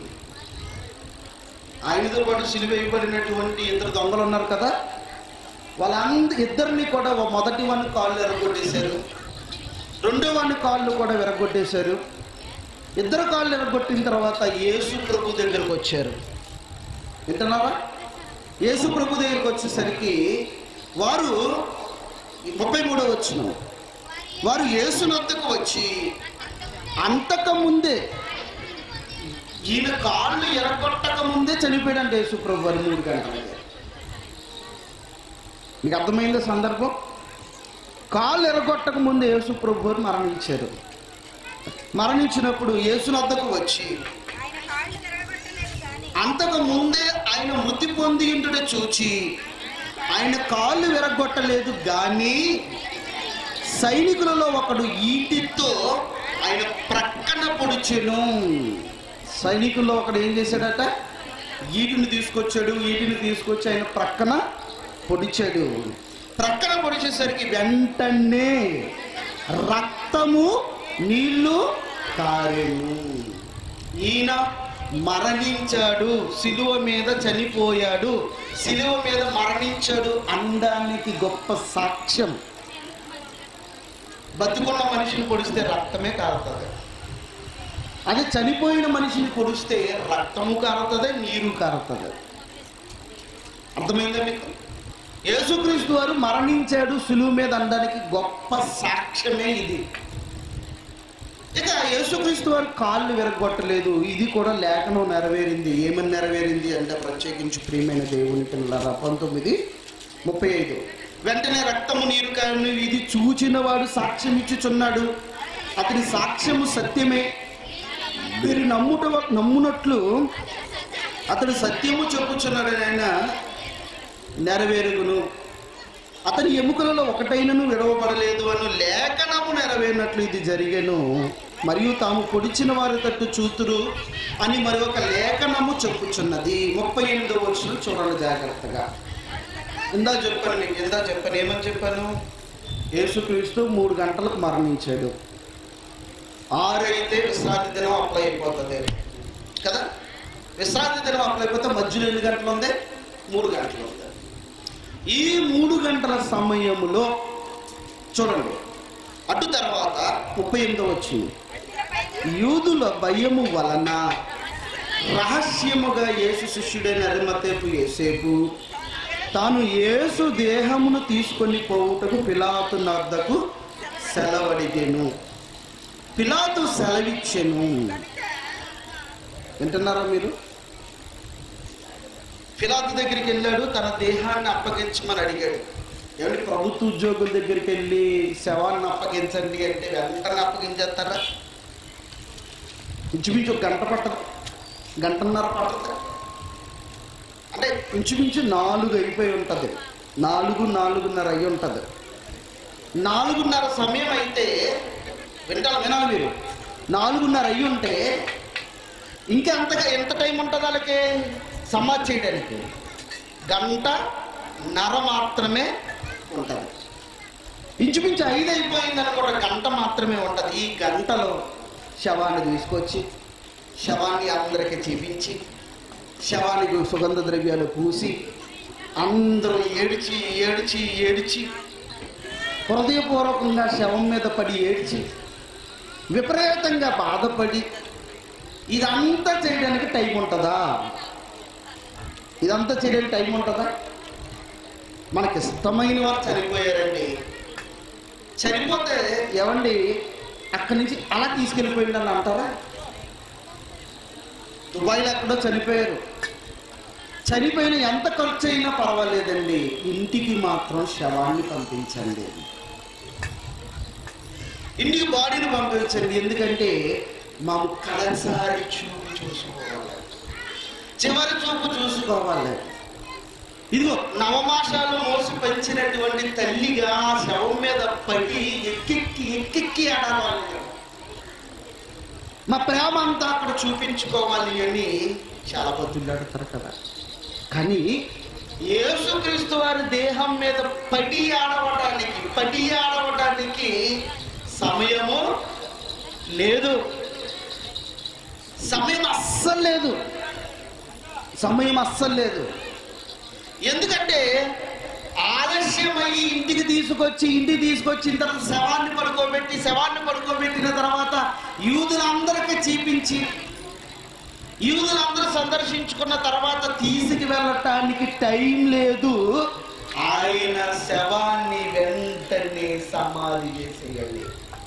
ఆయనతో పాటు సిలువ వేయబడినటువంటి ఇద్దరు దొంగలు ఉన్నారు కదా వాళ్ళంద ఇద్దరిని కూడా ఓ మొదటి వాడిని కాళ్ళు విరగొట్టేశారు రెండో వాడిని కాళ్ళు కూడా విరగొట్టేశారు ఇద్దరు కాళ్ళు ఎరగొట్టిన తర్వాత యేసు ప్రభు దగ్గరకు వచ్చారు వింటున్నారా యేసు ప్రభు దగ్గరికి వచ్చేసరికి వారు ఈ ముప్పై మూడో వచ్చిన వారు యేసు నద్దకు వచ్చి అంతక ముందే ఈయన కాళ్ళు ఎరగొట్టక ముందే చనిపోయాడంటే యేసు ప్రభు వారి మూడు గంటలకి మీకు అర్థమైందో సందర్భం కాళ్ళు ఎరగొట్టక ముందే యేసు ప్రభు వారు మరణించారు మరణించినప్పుడు యేసునద్దకు వచ్చి ఆయన కాళ్ళు తిరగబట్టలేదు కానీ అంతకు ముందే ఆయన మృతి పొంది ఉంటుట చూచి ఆయన కాళ్ళు విరగొట్టలేదు కానీ సైనికులలో ఒకడు ఈటితో ఆయన ప్రక్కన పొడిచెను సైనికుల్లో ఒకడు ఏం చేశాడట ఈటిని తీసుకొచ్చాడు ఈటిని తీసుకొచ్చి ఆయన ప్రక్కన పొడిచాడు ప్రక్కన పొడిచేసరికి వెంటనే రక్తము నీళ్లు కారెను ఈయన మరణించాడు సిలువ మీద చనిపోయాడు సిలువ మీద మరణించాడు అనడానికి గొప్ప సాక్ష్యం బతుకున్న మనిషిని పొడిస్తే రక్తమే కారుతుంది అదే చనిపోయిన మనిషిని పొడిస్తే రక్తము కారుతుంది నీరు కారుతుంది అర్థమైందా మీకు యేసుక్రీస్తు వారు మరణించాడు సులువు మీద అనడానికి గొప్ప సాక్ష్యమే ఇది ఇక యేసుక్రీస్తు వారు కాళ్ళు విరగొట్టలేదు ఇది కూడా లేఖనం నెరవేరింది ఏమని నెరవేరింది అంటే ప్రత్యేకించి ప్రియమైన దేవుని పిల్లల పంతొమ్మిది ముప్పై ఐదు వెంటనే రక్తము నీరు కాయను ఇది చూచిన వాడు సాక్ష్యం ఇచ్చుచున్నాడు అతని సాక్ష్యము సత్యమే వీరు నమ్ముట నమ్మునట్లు అతడు సత్యము చెప్పుచున్నాడని ఆయన నెరవేరుగును అతని ఎముకలలో ఒకటైనను విడవబడలేదు అని లేఖనము నెరవేరినట్లు ఇది జరిగెను మరియు తాము పొడిచిన వారి తట్టు చూతురు అని మరి ఒక లేఖనము చెప్పుచున్నది ముప్పై ఎనిమిదో వర్షాలు చూడండి జాగ్రత్తగా ఇందా చెప్పాను మీకు ఇందా చెప్పాను ఏమని చెప్పాను యేసుక్రీస్తు మూడు గంటలకు మరణించాడు ఆరు అయితే విశ్రాంతి దినం అప్లై అయిపోతుంది కదా విశ్రాంతి దినం అప్లై అయిపోతే మధ్యలో ఎన్ని గంటలు ఉంది మూడు గంటలు ఉంది ఈ మూడు గంటల సమయంలో చూడండి అటు తర్వాత ముప్పై ఎనిమిదో వచ్చింది యూదుల భయము వలన రహస్యముగా యేసు శిష్యుడైన అరిమతేపు ఏసేపు తాను యేసు దేహమును తీసుకొని పోవుటకు పిలాతు నద్దకు సెలవడిగెను పిలాతు సెలవిచ్చెను వింటున్నారా మీరు పిలాతు దగ్గరికి వెళ్ళాడు తన దేహాన్ని అప్పగించమని అడిగాడు ఏమంటే ప్రభుత్వ ఉద్యోగుల దగ్గరికి వెళ్ళి శవాన్ని అప్పగించండి అంటే వెంటనే అప్పగించేస్తారా ఇంచుమించు ఒక గంట పట్టదు గంటన్నర పట్టదు అంటే ఇంచుమించు నాలుగు అయిపోయి ఉంటుంది నాలుగు నాలుగున్నర అయి ఉంటుంది నాలుగున్నర సమయం అయితే వింటాను వినాలి మీరు నాలుగున్నర అయి ఉంటే ఇంకా ఎంతగా ఎంత టైం ఉంటుంది వాళ్ళకి సమాధి చేయడానికి గంట నర మాత్రమే ఉంటుంది ఇంచుమించు ఐదు అయిపోయింది అనుకోండి గంట మాత్రమే ఉంటుంది ఈ గంటలో శవాన్ని తీసుకొచ్చి శవాన్ని అందరికి చూపించి శవానికి సుగంధ ద్రవ్యాలు పూసి అందరూ ఏడిచి ఏడిచి ఏడిచి హృదయపూర్వకంగా శవం మీద పడి ఏడ్చి విపరీతంగా బాధపడి ఇదంతా చేయడానికి టైం ఉంటుందా ఇదంతా చేయడానికి టైం ఉంటుందా మనకి ఇష్టమైన వారు చనిపోయారండి చనిపోతే ఏమండి అక్కడి నుంచి అలా తీసుకెళ్ళిపోయిందని అంటారా దుబాయ్లో ఎక్కడో చనిపోయారు చనిపోయిన ఎంత ఖర్చు అయినా పర్వాలేదండి ఇంటికి మాత్రం శవాన్ని పంపించండి ఇంటికి బాడీని పంపించండి ఎందుకంటే మాకు కడసారి చూపు చూసుకోవాలి చివరి చూపు చూసుకోవాలి ఇదిగో నవమాసాలు మోసి పెంచినటువంటి తల్లిగా ఆ శవం మీద పడి ఎక్కెక్కి ఎక్కెక్కి ఆడాలి మా ప్రేమ అంతా అక్కడ చూపించుకోవాలి అని చాలా బతులాడతారు కదా కానీ యేసుక్రీస్తు వారి దేహం మీద పడి ఆడవడానికి పడి ఆడవడానికి సమయము లేదు సమయం అస్సలు లేదు సమయం అస్సలు లేదు ఎందుకంటే ఆలస్యమయ్యి ఇంటికి తీసుకొచ్చి ఇంటికి తీసుకొచ్చిన తర్వాత శవాన్ని పడుకోబెట్టి శవాన్ని పడుకోబెట్టిన తర్వాత యూదులందరికీ చూపించి యూదులందరూ సందర్శించుకున్న తర్వాత తీసుకు వెళ్ళటానికి టైం లేదు ఆయన శవాన్ని వెంటనే సమాధి చేసేయాలి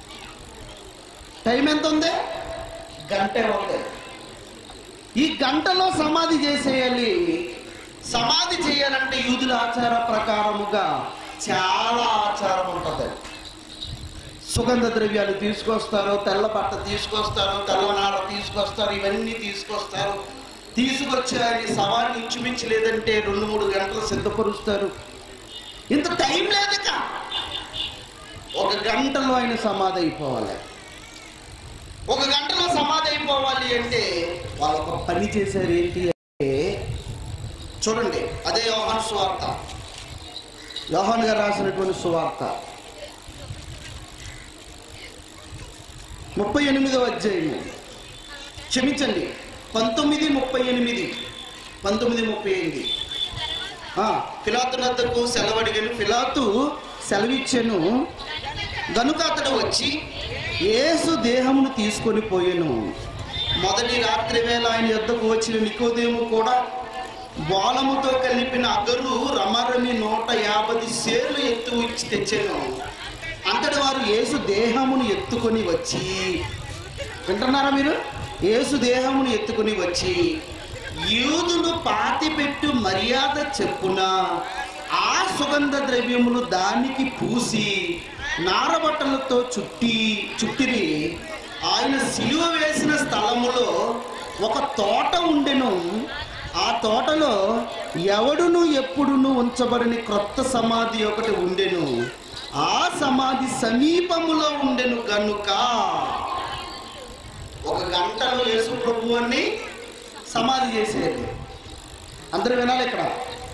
టైం ఎంత ఉంది గంట ఉంది ఈ గంటలో సమాధి చేసేయాలి సమాధి చేయాలంటే యూదుల ఆచార ప్రకారముగా చాలా ఆచారం ఉంటుంది సుగంధ ద్రవ్యాలు తీసుకొస్తారు తెల్ల బట్ట తీసుకొస్తారు తెల్లనాడ తీసుకొస్తారు ఇవన్నీ తీసుకొస్తారు తీసుకొచ్చి ఆయన సవాన్ని ఇంచుమించి లేదంటే రెండు మూడు గంటలు సిద్ధపరుస్తారు ఇంత టైం లేదుక ఒక గంటలో ఆయన సమాధి అయిపోవాలి ఒక గంటలో సమాధి అయిపోవాలి అంటే వాళ్ళు ఒక పని చేశారు ఏంటి అంటే చూడండి అదే యోహాన్ సువార్త యోహాన్ గారు రాసినటువంటి సువార్త ముప్పై ఎనిమిదో అధ్యాయము క్షమించండి పంతొమ్మిది ముప్పై ఎనిమిది పంతొమ్మిది ముప్పై ఎనిమిది ఆ, ఫిలాతు నద్దకు సెలవడిగను ఫిలాతు సెలవిచ్చెను గనుక అతడు వచ్చి యేసు దేహమును తీసుకొని పోయెను మొదటి రాత్రి వేళ ఆయన యొద్దకు వచ్చిన నికోదేము కూడా బాలముతో కలిపిన అగరు రమరమి నూట యాభై సేర్లు ఎత్తు ఇచ్చి తెచ్చాను అంతటి వారు యేసు దేహమును ఎత్తుకొని వచ్చి వింటున్నారా మీరు యేసు దేహమును ఎత్తుకొని వచ్చి యూదులు పాతిపెట్టు మర్యాద చెప్పున ఆ సుగంధ ద్రవ్యములు దానికి పూసి నారబట్టలతో చుట్టి చుట్టిరి ఆయన సిలువ వేసిన స్థలములో ఒక తోట ఉండెను ఆ తోటలో ఎవడును ఎప్పుడును ఉంచబడిన క్రొత్త సమాధి ఒకటి ఉండెను ఆ సమాధి సమీపములో ఉండెను గనుక ఒక గంటలో యేసు ప్రభువుని సమాధి చేసేది అందరూ వినాలి ఇక్కడ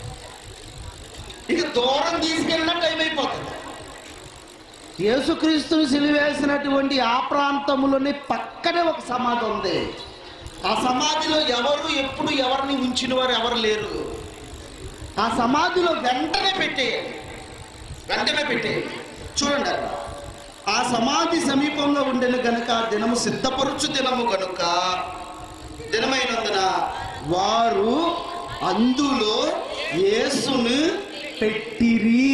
ఇక దూరం తీసుకెళ్ళినా టైం అయిపోతుంది యేసుక్రీస్తుని సిలివేసినటువంటి ఆ ప్రాంతంలోని పక్కనే ఒక సమాధి ఉంది ఆ సమాధిలో ఎవరు ఎప్పుడు ఎవరిని ఉంచిన వారు ఎవరు లేరు ఆ సమాధిలో వెంటనే పెట్టేయండి వెంటనే పెట్టేయండి చూడండి అక్కడ. ఆ సమాధి సమీపంలో ఉండెన గనుక ఆ దినము సిద్ధపరుచు దినము గనుక దినమైనందున వారు అందులో యేసును పెట్టిరి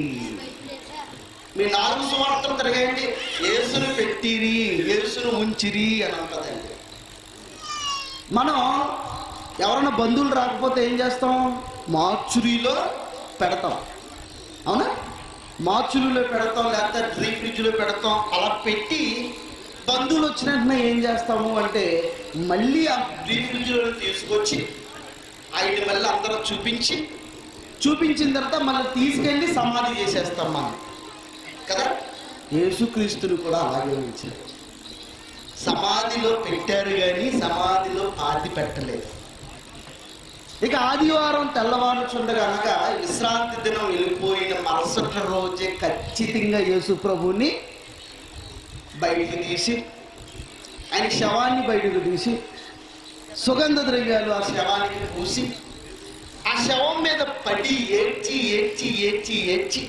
మీ నాలుగు సువార్తలు తిరగండి యేసును పెట్టిరి యేసును ఉంచిరి అని ఉంటుందండి మనం ఎవరైనా బంధువులు రాకపోతే ఏం చేస్తాం మార్చురీలో పెడతాం అవునా మార్చురీలో పెడతాం లేకపోతే డ్రీ ఫ్రిడ్జ్లో పెడతాం అలా పెట్టి బంధువులు వచ్చిన వెంటనే ఏం చేస్తాము అంటే మళ్ళీ ఆ డ్రీ ఫ్రిడ్జ్లో తీసుకొచ్చి ఆయన మళ్ళీ అందరూ చూపించి చూపించిన తర్వాత మళ్ళీ తీసుకెళ్ళి సమాధి చేసేస్తాం మనం కదా యేసుక్రీస్తుని కూడా అలాగే ఉంచారు సమాధిలో పెట్టారు కానీ సమాధిలో పాతి పెట్టలేదు ఇక ఆదివారం తెల్లవారుచుండగా అనగా విశ్రాంతి దినం వెళ్ళిపోయిన మరుసటి రోజే ఖచ్చితంగా యేసు ప్రభుని బయటికి తీసి ఆయన శవాన్ని బయటకు తీసి సుగంధ ద్రవ్యాలు ఆ శవానికి పూసి ఆ శవం మీద పడి ఏడ్చి ఏడ్చి ఏడ్చి ఏడ్చి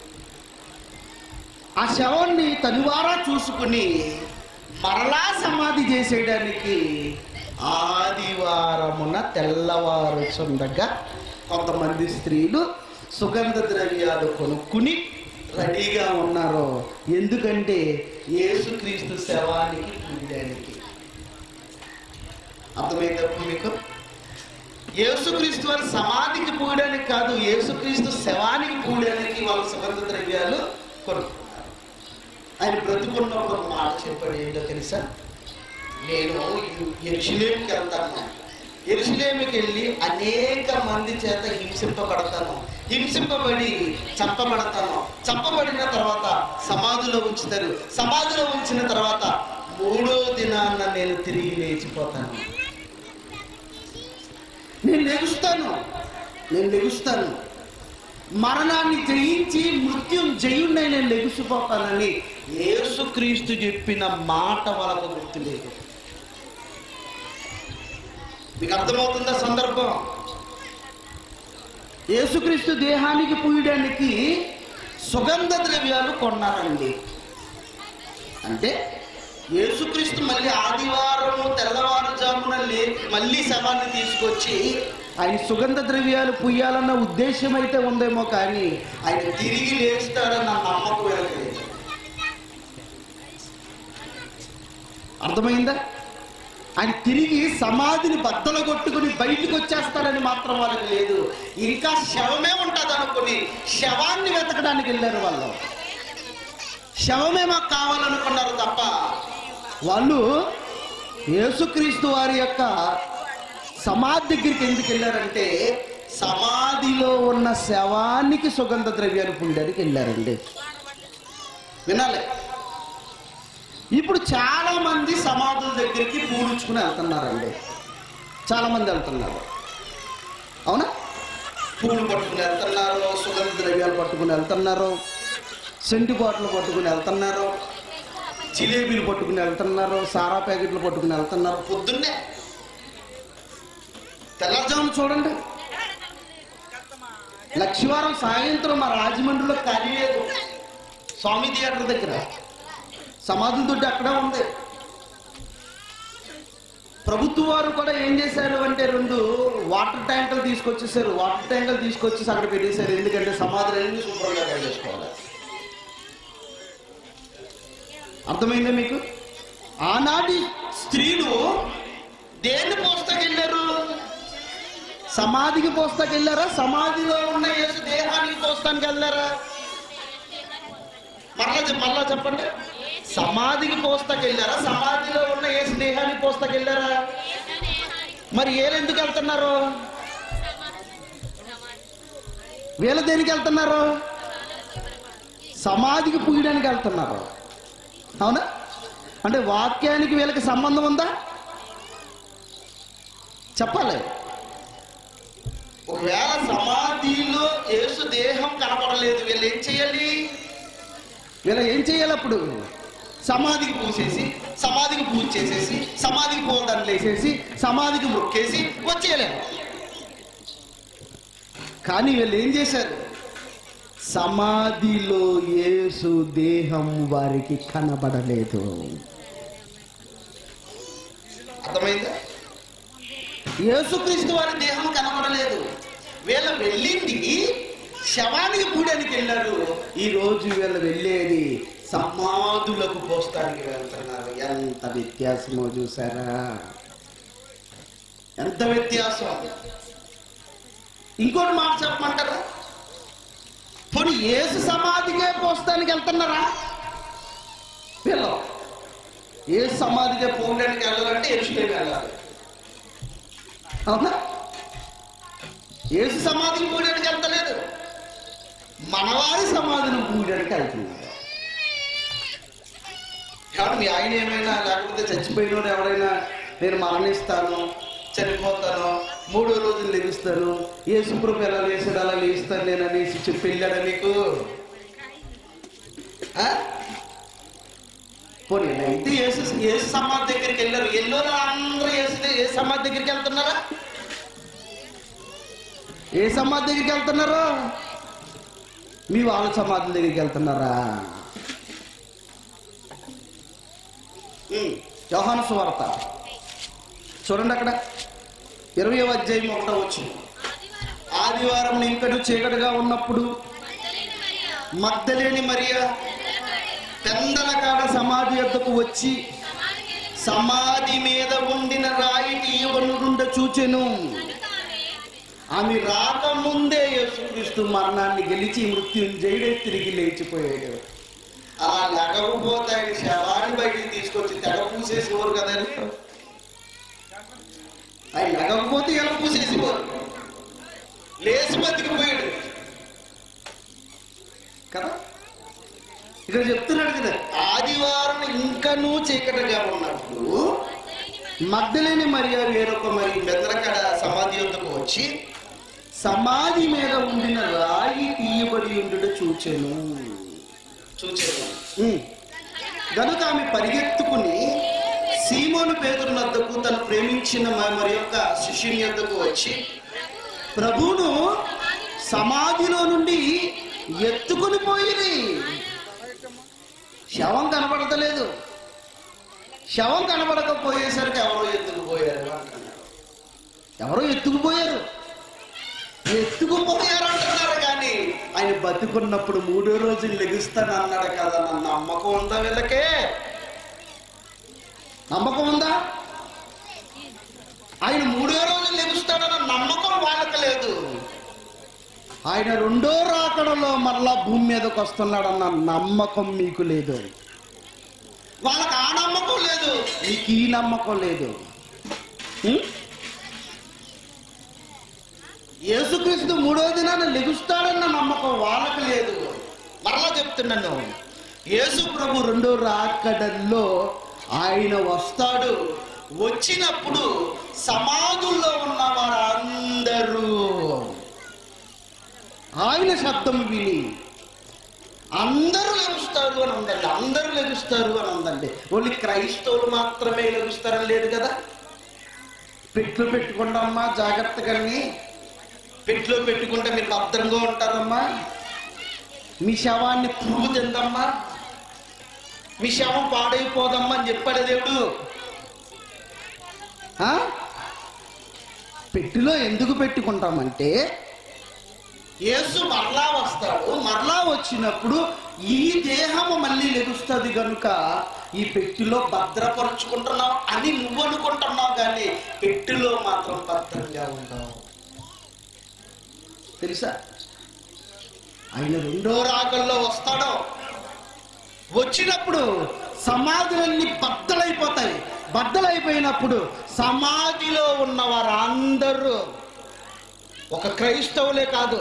ఆ శవాన్ని తనివారా చూసుకుని మరలా సమాధి చేసేయడానికి ఆదివారమున తెల్లవారుచుండగా కొంతమంది స్త్రీలు సుగంధ ద్రవ్యాలు కొనుక్కుని రెడీగా ఉన్నారు ఎందుకంటే యేసుక్రీస్తు శవానికి పూయడానికి అర్థమైందప్పుడు మీకు యేసుక్రీస్తు వారి సమాధికి పూయడానికి కాదు యేసుక్రీస్తు శవానికి పూయడానికి వాళ్ళ సుగంధ ద్రవ్యాలు కొనుక్కున్నారు ఆయన బ్రతుకున్నప్పుడు ఒక మాట చెప్పాడు ఏంటో తెలుసా నేను ఎరుషులేమికి వెళ్తాను ఎరుషులేమికి వెళ్ళి అనేక మంది చేత హింసింపబడతాను హింసింపబడి చంపబడతాను చంపబడిన తర్వాత సమాధిలో ఉంచుతారు సమాధిలో ఉంచిన తర్వాత మూడో దినాన్న నేను తిరిగి లేచిపోతాను నేను లెగుస్తాను నేను లెగుస్తాను మరణాన్ని జయించి మృత్యుం జయున్నై నేను లెగుసిపోతానని యేసుక్రీస్తు చెప్పిన మాట వాళ్ళకు గుర్తులేదు మీకు అర్థమవుతుందా సందర్భం యేసుక్రీస్తు దేహానికి పూయడానికి సుగంధ ద్రవ్యాలు కొన్నారండి అంటే యేసుక్రీస్తు మళ్ళీ ఆదివారం తెల్లవారుజామున లే మళ్ళీ శవాన్ని తీసుకొచ్చి ఆయన సుగంధ ద్రవ్యాలు పుయ్యాలన్న ఉద్దేశం అయితే ఉందేమో కానీ ఆయన తిరిగి లేస్తాడన్న నమ్మకం వీళ్ళకి లేదు అర్థమైందా ఆయన తిరిగి సమాధిని బద్దలు కొట్టుకుని బయటకు వచ్చేస్తాడని మాత్రం వాళ్ళకి లేదు ఇంకా శవమే ఉంటుంది అనుకుని శవాన్ని వెతకడానికి వెళ్ళారు వాళ్ళు శవమే మాకు కావాలనుకున్నారు తప్ప వాళ్ళు యేసుక్రీస్తు వారి యొక్క సమాధి దగ్గరికి ఎందుకు వెళ్ళారంటే సమాధిలో ఉన్న శవానికి సుగంధ ద్రవ్యాలు పుండడానికి వెళ్ళారండి వినాలి ఇప్పుడు చాలా మంది సమాధుల దగ్గరికి పూడుచుకుని వెళ్తున్నారండి చాలా మంది వెళ్తున్నారు అవునా పూలు పట్టుకుని వెళ్తున్నారు సుగంధ ద్రవ్యాలు పట్టుకుని వెళ్తున్నారు సెంటు బాటిల్ పట్టుకుని వెళ్తున్నారు జిలేబీలు పట్టుకుని వెళ్తున్నారు సారా ప్యాకెట్లు పట్టుకుని వెళ్తున్నారు పొద్దున్నే తెల్లజాము చూడండి లక్షవారం సాయంత్రం మా రాజమండ్రిలో ఖాళీ లేదు స్వామి థియేటర్ దగ్గర సమాధుల దొడ్డి అక్కడే ఉంది ప్రభుత్వ వారు కూడా ఏం చేశారు అంటే రెండు వాటర్ ట్యాంకులు తీసుకొచ్చేసారు వాటర్ ట్యాంకులు తీసుకొచ్చేసి అక్కడ పెట్టేశారు ఎందుకంటే సమాధులన్నీ శుభ్రంగా చేసుకోవాలి అర్థమైందా మీకు ఆనాటి స్త్రీలు దేన్ని పోస్తాకెళ్ళారు సమాధికి పోస్తాకెళ్ళారా సమాధిలో ఉన్న యేసు దేహానికి పోస్తానికి వెళ్ళారా మరలా చెప్- మరలా చెప్పండి సమాధికి పోస్తాకెళ్ళారా సమాధిలో ఉన్న ఏ స్నేహానికి పోస్తాకెళ్ళారా మరి ఏళ్ళు ఎందుకు వెళ్తున్నారు వీళ్ళ దేనికి వెళ్తున్నారు సమాధికి పూయడానికి వెళ్తున్నారు అవునా అంటే వాక్యానికి వీళ్ళకి సంబంధం ఉందా చెప్పాలి ఒకవేళ సమాధిలో యేసు దేహం కనపడలేదు వీళ్ళు ఏం చేయాలి వీళ్ళు ఏం చేయాలి అప్పుడు సమాధికి పూసేసి సమాధికి పూజ చేసేసి సమాధికి పూలదండలు వేసేసి సమాధికి మొక్కేసి వచ్చేయలేము కానీ వీళ్ళు ఏం చేశారు సమాధిలో యేసు దేహం వారికి కనబడలేదు అర్థమైందా యేసుక్రీస్తు వారి దేహం కనబడలేదు వీళ్ళు వెళ్ళింది శవానికి పూడానికి వెళ్ళారు ఈ రోజు వీళ్ళు వెళ్ళేది సమాధులకు పోస్తానికి వెళ్తున్నారు ఎంత వ్యత్యాసమో చూసారా ఎంత వ్యత్యాసం ఇంకోటి మాట చెప్పమంటారా పోనీ ఏసు సమాధికే పోస్తానికి వెళ్తున్నారా వీళ్ళు ఏ సమాధికే పోవడానికి వెళ్ళాలంటే ఎరుషులేం వెళ్ళాలి అవునా ఏసు సమాధికి పూయడానికి వెళ్తలేదు మనవారి సమాధిని పూయడానికి వెళ్తున్నారు కాబట్టి మీ ఆయన ఏమైనా లేకపోతే చచ్చిపోయిన ఎవరైనా నేను మరణిస్తాను చనిపోతాను మూడో రోజులు లెగుస్తాను ఏ సుప్రభు ఎలా లేచాడు అలా లేస్తాను నేను అనేసి చెప్పి వెళ్ళాడా మీకు ఆ? పోనీ అయితే ఏసు ఏసు సమాధి దగ్గరికి వెళ్ళారు ఎల్లో అందరూ ఏసు ఏ సమాధి దగ్గరికి వెళ్తున్నారా ఏ సమాధి దగ్గరికి వెళ్తున్నారు మీ వాళ్ళ సమాధి దగ్గరికి వెళ్తున్నారా ఉమ్, యోహాను సువార్త చూడండి అక్కడ ఇరవై అధ్యాయం ఒకటో వచ్చింది ఆదివారం ఇంకడు చీకటిగా ఉన్నప్పుడు మద్దలేని మరియా పెందల కాడ సమాధి యొద్దకు వచ్చి సమాధి మీద ఉండిన రాయి తీయవనుండ చూచెను ఆమె రాకముందే యేసుక్రీస్తు మరణాన్ని గెలిచి మృత్యుంజయుడే తిరిగి లేచిపోయాడు అలా లేకపోతే ఆయన శవాన్ని బయటికి తీసుకొచ్చి తెగ పూసేసేవారు కదా ఆయన లేకపోతే ఎలా పూసేసేవారు లేచి బతికిపోయాడు కదా ఇక్కడ చెప్తున్నాడు కదా ఆదివారం ఇంకనూ చీకటిగా ఉన్నప్పుడు మగ్ధలేని మరియా వేరొక మరి బెదరకడ సమాధి యొద్దకు వచ్చి సమాధి మీద ఉండిన రాయి తీయబడి ఉండుట చూచెను చూచెను ఉమ్. గనుక ఆమె పరిగెత్తుకుని సీమోను పేదరు వద్దకు తను ప్రేమించిన మ- మరి యొక్క శిష్యుని వద్దకు వచ్చి ప్రభువును సమాధిలో నుండి ఎత్తుకుని పోయిరి శవం కనబడతలేదు శవం కనబడకపోయేసరికి ఎవరో ఎత్తుకుపోయారు అంటున్నారు ఎవరో ఎత్తుకుపోయారు ఎత్తుకుపోయారు అంటున్నారు కానీ ఆయన బతుకున్నప్పుడు మూడో రోజులు లెగుస్తాను అన్నాడు కదా నా నమ్మకం ఉందా వీళ్ళకే నమ్మకం ఉందా ఆయన మూడో రోజులు లెగుస్తాడన్న నమ్మకం వాళ్ళకి లేదు ఆయన రెండో రాకడలో మరలా భూమి మీదకి వస్తున్నాడన్న నమ్మకం మీకు లేదు వాళ్ళకి ఆ నమ్మకం లేదు మీకు ఈ నమ్మకం లేదు ఉం? యేసుక్రీస్తు మూడో దినాన్ని లెగుస్తాడన్న నమ్మకం వాళ్ళకి లేదు మరలా చెప్తున్నాను యేసు ప్రభు రెండో రాకడల్లో ఆయన వస్తాడు వచ్చినప్పుడు సమాధుల్లో ఉన్న వారందరూ ఆయన శబ్దం విని అందరూ లెగుస్తారు అని ఉందండి అందరూ లెగుస్తారు అని ఉందండి ఓన్లీ క్రైస్తవులు మాత్రమే లెగుస్తారని లేదు కదా పెట్లు పెట్టుకుంటామ్మా జాగ్రత్తగా పెట్లో పెట్టుకుంటే మీరు భద్రంగా ఉంటారమ్మా మీ శవాన్ని పురుగు తిందమ్మా మీ శవం పాడైపోదమ్మా అని చెప్పాడు దేవుడు ఆ? పెట్టిలో ఎందుకు పెట్టుకుంటామంటే యేసు మరలా వస్తాడు మరలా వచ్చినప్పుడు ఈ దేహము మళ్ళీ లెగుస్తుంది కనుక ఈ పెట్టిలో భద్రపరుచుకుంటున్నావు అని నువ్వు అనుకుంటున్నావు కానీ పెట్టిలో మాత్రం భద్రంగా ఉండవు తెలుసా ఆయన రెండో రాకల్లో వస్తాడో వచ్చినప్పుడు సమాధులన్నీ బద్దలైపోతాయి బద్దలైపోయినప్పుడు సమాధిలో ఉన్న వారందరూ ఒక క్రైస్తవులే కాదు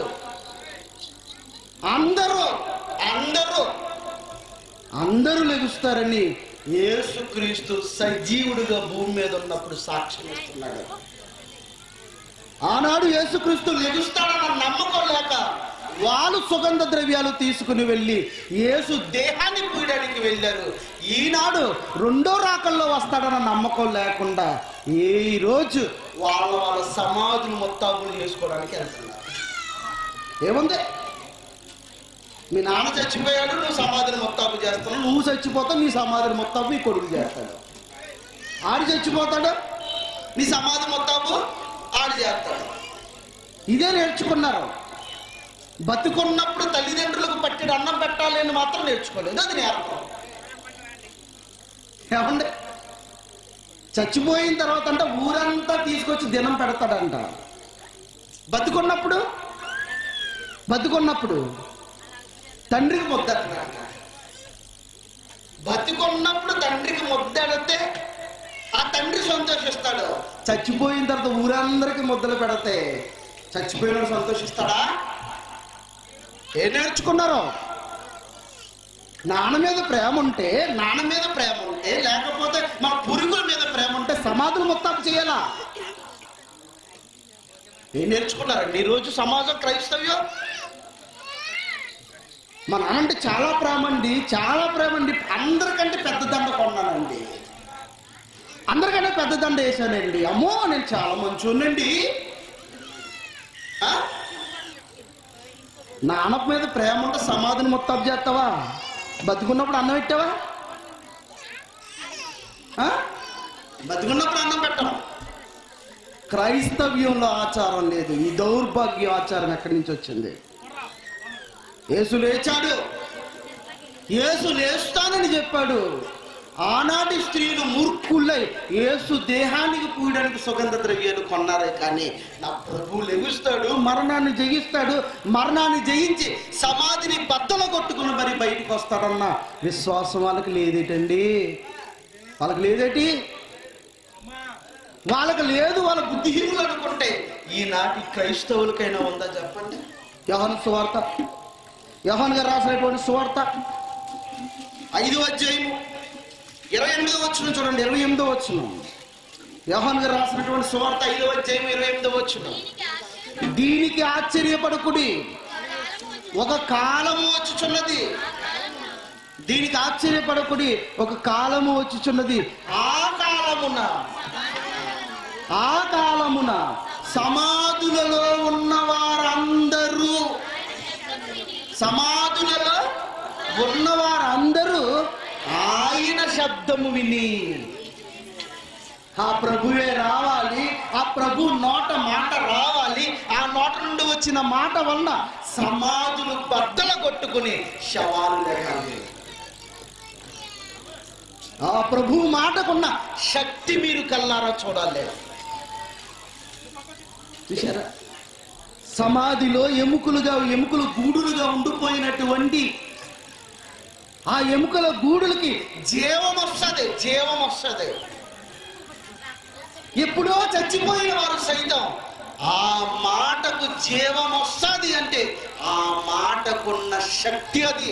అందరూ అందరూ అందరూ లెగుస్తారని యేసుక్రీస్తు సజీవుడిగా భూమి మీద ఉన్నప్పుడు సాక్ష్యం ఇస్తున్నాడు ఆనాడు యేసుక్రీస్తు లెగుస్తాడన్న నమ్మకం లేక వాళ్ళు సుగంధ ద్రవ్యాలు తీసుకుని వెళ్ళి యేసు దేహాన్ని పూయడానికి వెళ్ళారు ఈనాడు రెండో రాకల్లో వస్తాడన్న నమ్మకం లేకుండా ఏ రోజు వాళ్ళ వాళ్ళ సమాధులు మొత్తాబులు చేసుకోవడానికి వెళ్తున్నారు ఏముంది మీ నాన్న చచ్చిపోయాడు నువ్వు సమాధిని మొత్తాపు చేస్తావు నువ్వు చచ్చిపోతావు నీ సమాధిని మొత్తాపు నీ కొడుకు చేస్తాడు ఆడు చచ్చిపోతాడు నీ సమాధి మొత్తాపు ఆడు చేస్తాడు ఇదే నేర్చుకున్నారు బతుకున్నప్పుడు తల్లిదండ్రులకు పట్టిన అన్నం పెట్టాలి అని మాత్రం నేర్చుకోలేదు అది నేర్పం ఏమండి చచ్చిపోయిన తర్వాత అంటే ఊరంతా తీసుకొచ్చి దినం పెడతాడంట బతుకున్నప్పుడు బతుకున్నప్పుడు తండ్రికి ముద్దెడతాడంట బతుకున్నప్పుడు తండ్రికి ముద్దెడితే ఆ తండ్రి సంతోషిస్తాడు చచ్చిపోయిన తర్వాత ఊరందరికి ముద్దలు పెడితే చచ్చిపోయిన సంతోషిస్తాడా ఏం నేర్చుకున్నారు నాన్న మీద ప్రేమ ఉంటే నాన్న మీద ప్రేమ ఉంటే లేకపోతే మన పురుగుల మీద ప్రేమ ఉంటే సమాధులు మొత్తం చేయాలా ఏం నేర్చుకున్నారండి ఈ రోజు సమాజం క్రైస్తవ్యం మా నాన్న అంటే చాలా ప్రేమ అండి చాలా ప్రేమ అండి అందరికంటే పెద్ద దండ కొన్నానండి అందరికంటే పెద్ద దండ వేసానండి అమ్మో నేను చాలా మంచోనండి ఆ? నాన్న మీద ప్రేమ ఉంటే సమాధిని మొత్తం చేస్తావా బతుకున్నప్పుడు అన్నం పెట్టావా ఆ? బతుకున్నప్పుడు అన్నం పెట్టాం క్రైస్తవ్యంలో ఆచారం లేదు ఈ దౌర్భాగ్య ఆచారం ఎక్కడి నుంచి వచ్చింది యేసు లేచాడు యేసు లేస్తానని చెప్పాడు ఆనాటి స్త్రీలు మూర్ఖులై యేసు దేహానికి పూయడానికి సుగంధ ద్రవ్యాలు కొన్నారే కానీ నా ప్రభు లెగుస్తాడు మరణాన్ని జయిస్తాడు మరణాన్ని జయించి సమాధిని బద్దలు కొట్టుకుని మరి బయటకు వస్తాడన్న విశ్వాసం వాళ్ళకి లేదేటండి వాళ్ళకి లేదేటి వాళ్ళకి లేదు వాళ్ళ బుద్ధిహీనులు అనుకుంటే ఈనాటి క్రైస్తవులకైనా ఉందా చెప్పండి యోహాను సువార్త యోహాన్ గారు రాసినటువంటి సువార్త ఐదు అధ్యాయము ఇరవై ఎనిమిదో వచ్చిన చూడండి ఇరవై ఎనిమిదో వచ్చిన యోహాన్ గారు రాసినటువంటి సువార్త ఐదో అధ్యాయం ఇరవై ఎనిమిదో వచ్చిన దీనికి ఆశ్చర్యపడకుడి ఒక కాలము వచ్చుచున్నది దీనికి ఆశ్చర్యపడకుడి ఒక కాలము వచ్చుచున్నది ఆ కాలమున ఆ కాలమున సమాధులలో ఉన్న వారందరూ సమాధులలో ఉన్న వారందరూ ఆయన శబ్దము విని ఆ ప్రభువే రావాలి ఆ ప్రభు నోట మాట రావాలి ఆ నోట నుండి వచ్చిన మాట వలన సమాధులు బద్దల కొట్టుకుని శవాలు లేకాలి ఆ ప్రభు మాటకున్న శక్తి మీరు కల్లారా చూడాలి చూసారా సమాధిలో ఎముకలుగా ఎముకలు గూడులుగా ఉండిపోయినటువంటి ఆ ఎముకల గూడులకి జీవం వస్తుంది జీవం వస్తుంది ఎప్పుడో చచ్చిపోయిన వారు సైతం ఆ మాటకు జీవం వస్తుంది అంటే ఆ మాటకున్న శక్తి అది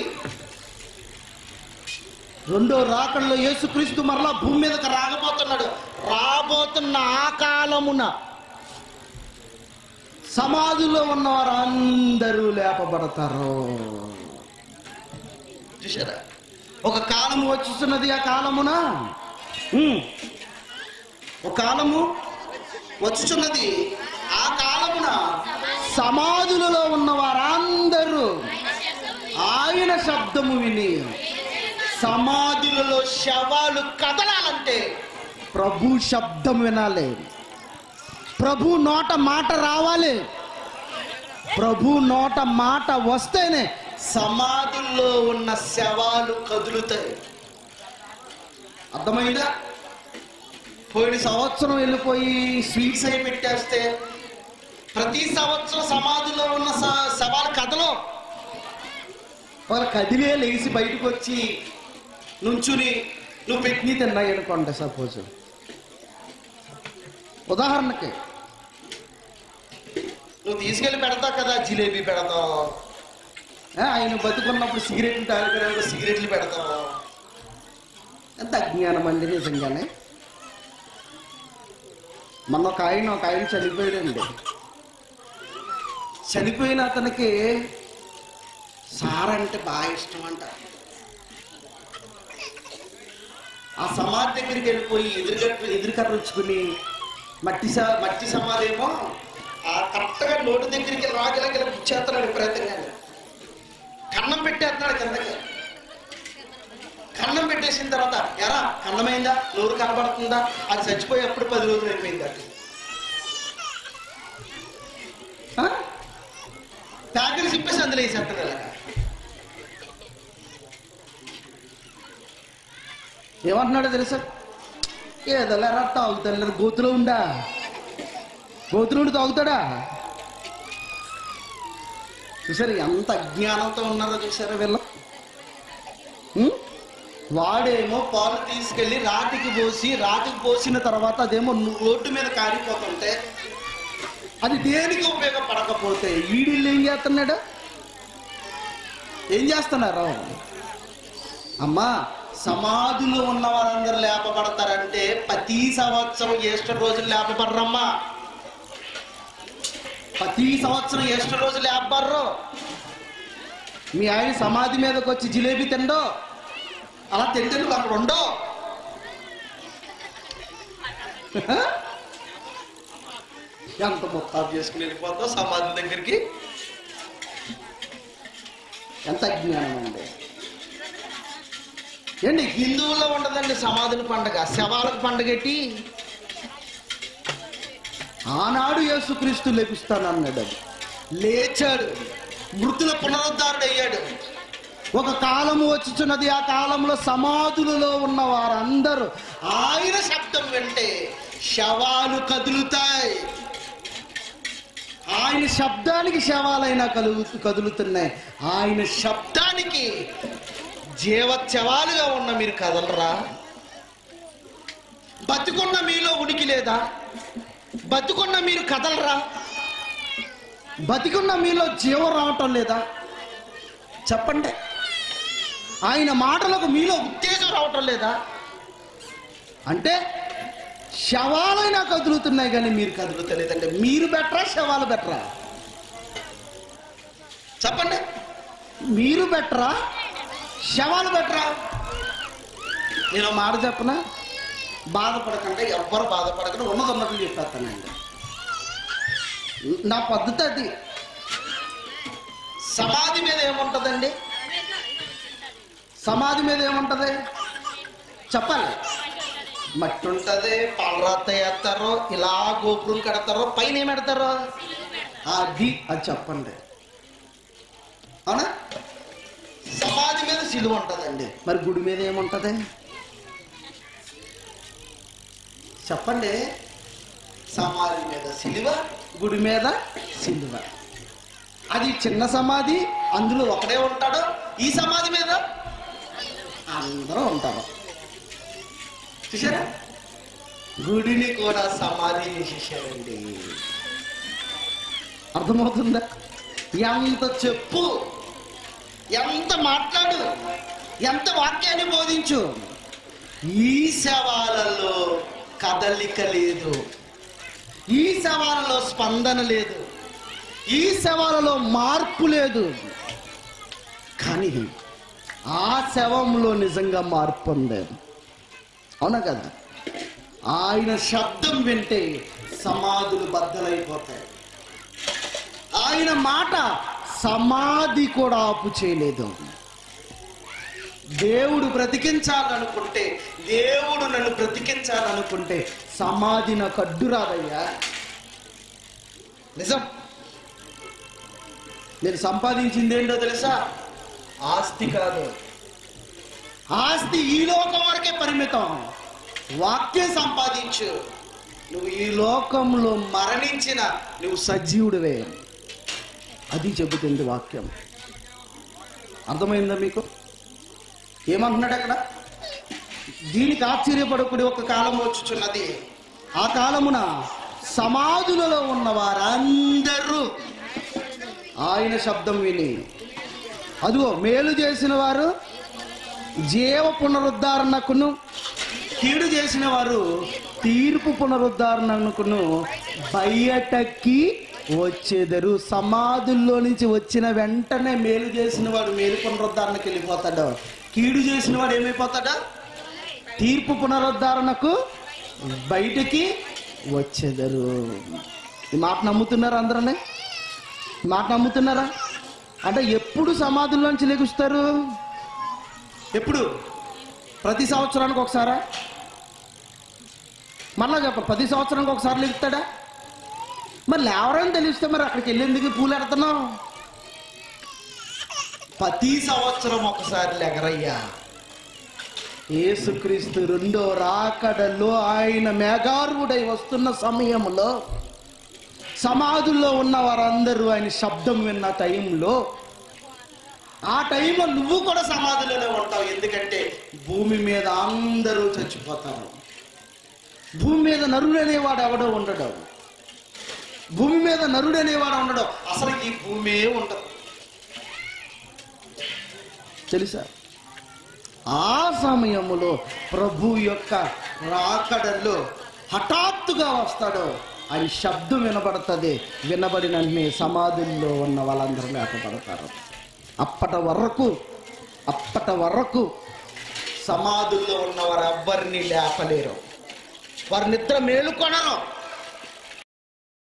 రెండో రాకడలో యేసుక్రీస్తు మరలా భూమి మీదకి రాకపోతున్నాడు రాబోతున్న ఆ కాలమున సమాధిలో ఉన్న వారందరూ లేపబడతారు చూసారా ఒక కాలము వచ్చుతున్నది ఆ కాలమున ఉమ్. ఒక కాలము వచ్చుచున్నది ఆ కాలమున సమాధులలో ఉన్న వారందరూ ఆయన శబ్దము విని సమాధులలో శవాలు కదలాలంటే ప్రభు శబ్దం వినాలి ప్రభు నోట మాట రావాలి ప్రభు నోట మాట వస్తేనే సమాధుల్లో ఉన్న శవాలు కదులుతాయి అర్థమైందా పోయిన సంవత్సరం వెళ్ళిపోయి స్వీట్స్ అయి పెట్టేస్తే ప్రతి సంవత్సరం సమాధిలో ఉన్న స- శవాలు కథలో వాళ్ళు కదిలే లేచి బయటకు వచ్చి నుంచుని నువ్వు పెట్టిని తిన్నాయి అనుకోండి సపోజ్ ఉదాహరణకి నువ్వు తీసుకెళ్ళి పెడతావు కదా జిలేబీ పెడతావు ఆ, ఆయన బతుకున్నప్పుడు సిగరెట్లు తాగడానికి సిగరెట్లు పెడతావు ఎంత అజ్ఞానం అండి నిజంగానే మొన్న ఒక ఆయన ఒక ఆయన చనిపోయాడండి చనిపోయిన అతనికి సార్ అంటే బాగా ఇష్టం అంట ఆ సమాధి దగ్గరికి వెళ్ళిపోయి ఎదురుగట్టు ఎదురుకర్ర ఉంచుకుని మట్టి స మట్టి సమాధేమో ఆ కరెక్ట్గా నోటి దగ్గరికి రాగిలకి ఇలా గుచ్చేస్తున్నాడు విపరీతంగా కన్నం పెట్టేస్తున్నాడు కిందకి కన్నం పెట్టేసిన తర్వాత ఎరా కన్నమైందా నోరు కనబడుతుందా అది చచ్చిపోయి అప్పుడు పది రోజులు అయిపోయింది అది ప్యాకెట్ చెప్పేసి అందులో వేసేస్తాడు ఇలాగా ఏమంటున్నాడో తెలుసా ఏదో లేరా తాగుతాడు గోతులో ఉండా గోతులో ఉండి తాగుతాడా చూసారు ఎంత అజ్ఞానంతో ఉన్నారో చూసారా వీళ్ళ ఉం? వాడేమో పాలు తీసుకెళ్లి రాతికి పోసి రాతికి పోసిన తర్వాత అదేమో ను- రోడ్డు మీద కారిపోతుంటే అది దేనికి ఉపయోగపడకపోతే వీడిల్లు ఏం చేస్తున్నాడు ఏం చేస్తున్నారు అమ్మా సమాధిలో ఉన్న వారందరూ లేపబడతారంటే ప్రతి సంవత్సరం ఏష్ట రోజులు లేపబడరమ్మా ప్రతి సంవత్సరం ఏష్ట రోజులు లేపబడరు మీ ఆయన సమాధి మీదకి వచ్చి జిలేబీ తిండో అలా తింటే నువ్వు అక్కడ ఉండో ఎంత మొత్తం చేసుకుని వెళ్ళిపోతావు సమాధి దగ్గరికి ఎంత అజ్ఞానం అండి ఏంటి హిందువుల్లో ఉండదండి సమాధుల పండగ శవాలకు పండగెట్టి ఆనాడు యేసుక్రీస్తు లేపిస్తానన్నాడు అది లేచాడు మృతుల పునరుద్ధారుడు అయ్యాడు ఒక కాలము వచ్చుచున్నది ఆ కాలంలో సమాధులలో ఉన్న వారందరూ ఆయన శబ్దం వింటే శవాలు కదులుతాయి ఆయన శబ్దానికి శవాలైనా కలుగు కదులుతున్నాయి ఆయన శబ్దానికి జీవత్యవాలుగా ఉన్న మీరు కదలరా బతుకున్న మీలో ఉనికి లేదా బతుకున్న మీరు కదలరా బతికున్న మీలో జీవం రావటం లేదా చెప్పండి ఆయన మాటలకు మీలో ఉత్తేజం రావటం లేదా అంటే శవాలైనా కదులుతున్నాయి కానీ మీరు కదులుతలేదంటే మీరు బెటరా శవాలు బెటరా చెప్పండి మీరు బెటరా శవాలు బెటరా నేను ఒక మాట చెప్పనా బాధపడకంటే ఎవ్వరు బాధపడకుండా ఉన్నది ఉన్నట్లు చెప్పేస్తానండి నా పద్ధతి అది సమాధి మీద ఏముంటదండి సమాధి మీద ఏముంటది చెప్పాలి మట్టి ఉంటది పాలరాత వేస్తారు ఇలా గోపురం కడతారు పైన ఏం పెడతారు అది అది చెప్పండి అవునా సమాధి మీద సిలువ ఉంటదండి మరి గుడి మీద ఏముంటది చెప్పండి సమాధి మీద సిలువ గుడి మీద సిలువ అది చిన్న సమాధి అందులో ఒకడే ఉంటాడు ఈ సమాధి మీద అందరూ ఉంటారు చూసారా గుడిని కూడా సమాధి చేసేసారండి అర్థమవుతుందా ఎంత చెప్పు ఎంత మాట్లాడు ఎంత వాక్యాన్ని బోధించు ఈ శవాలలో కదలిక లేదు ఈ శవాలలో స్పందన లేదు ఈ శవాలలో మార్పు లేదు కానీ ఆ శవంలో నిజంగా మార్పు ఉంది అవునా కదా ఆయన శబ్దం వింటే సమాధులు బద్దలైపోతాయి ఆయన మాట సమాధి కూడా ఆపు చేయలేదు దేవుడు బ్రతికించాలనుకుంటే దేవుడు నన్ను బ్రతికించాలనుకుంటే సమాధి నాకు అడ్డు రాదయ్యా నిజం నేను సంపాదించింది ఏంటో తెలుసా ఆస్తి కాదు ఆస్తి ఈ లోకం వరకే పరిమితం వాక్యం సంపాదించు నువ్వు ఈ లోకంలో మరణించిన నువ్వు సజీవుడివే అది చెబుతుంది వాక్యం అర్థమైందా మీకు ఏమంటున్నాడు అక్కడ దీనికి ఆశ్చర్యపడకుడి ఒక కాలం వచ్చుచున్నది ఆ కాలమున సమాధులలో ఉన్న వారందరూ ఆయన శబ్దం విని అదిగో మేలు చేసిన వారు జీవ పునరుద్ధరణకును కీడు చేసిన వారు తీర్పు పునరుద్ధరణకును బయటకి వచ్చేదరు సమాధుల్లో నుంచి వచ్చిన వెంటనే మేలు చేసిన వాడు మేలు పునరుద్ధరణకి వెళ్ళిపోతాడు కీడు చేసిన వాడు ఏమైపోతాడా తీర్పు పునరుద్ధరణకు బయటికి వచ్చేదరు ఈ మాట నమ్ముతున్నారా అందరనే ఈ మాట నమ్ముతున్నారా అంటే ఎప్పుడు సమాధుల్లోంచి లెగుస్తారు ఎప్పుడు ప్రతి సంవత్సరానికి ఒకసారా మళ్ళా చెప్ప ప్రతి సంవత్సరానికి ఒకసారి లెగుతాడా మరి లేవరని తెలిస్తే మరి అక్కడికి వెళ్ళేందుకు పూలు ఎడుతున్నావు ప్రతి సంవత్సరం ఒకసారి లెగరయ్యా యేసుక్రీస్తు రెండో రాకడలో ఆయన మేఘారుడై వస్తున్న సమయంలో సమాధుల్లో ఉన్న వారందరూ ఆయన శబ్దం విన్న టైంలో ఆ టైంలో నువ్వు కూడా సమాధిలోనే ఉంటావు ఎందుకంటే భూమి మీద అందరూ చచ్చిపోతారు భూమి మీద నరుడు అనేవాడు ఎవడో ఉండడు భూమి మీద నరుడు అనేవాడు ఉండడు అసలు ఈ భూమే ఉండదు తెలుసా ఆ సమయములో ప్రభు యొక్క రాకడలో హఠాత్తుగా వస్తాడు ఆయన శబ్దం వినబడుతుంది వినబడిన వెంటనే సమాధుల్లో ఉన్న వాళ్ళందరూ లేపబడతారు అప్పటి వరకు అప్పటి వరకు సమాధుల్లో ఉన్న వారు ఎవ్వరిని లేపలేరు వారి నిద్ర మేలుకొనరు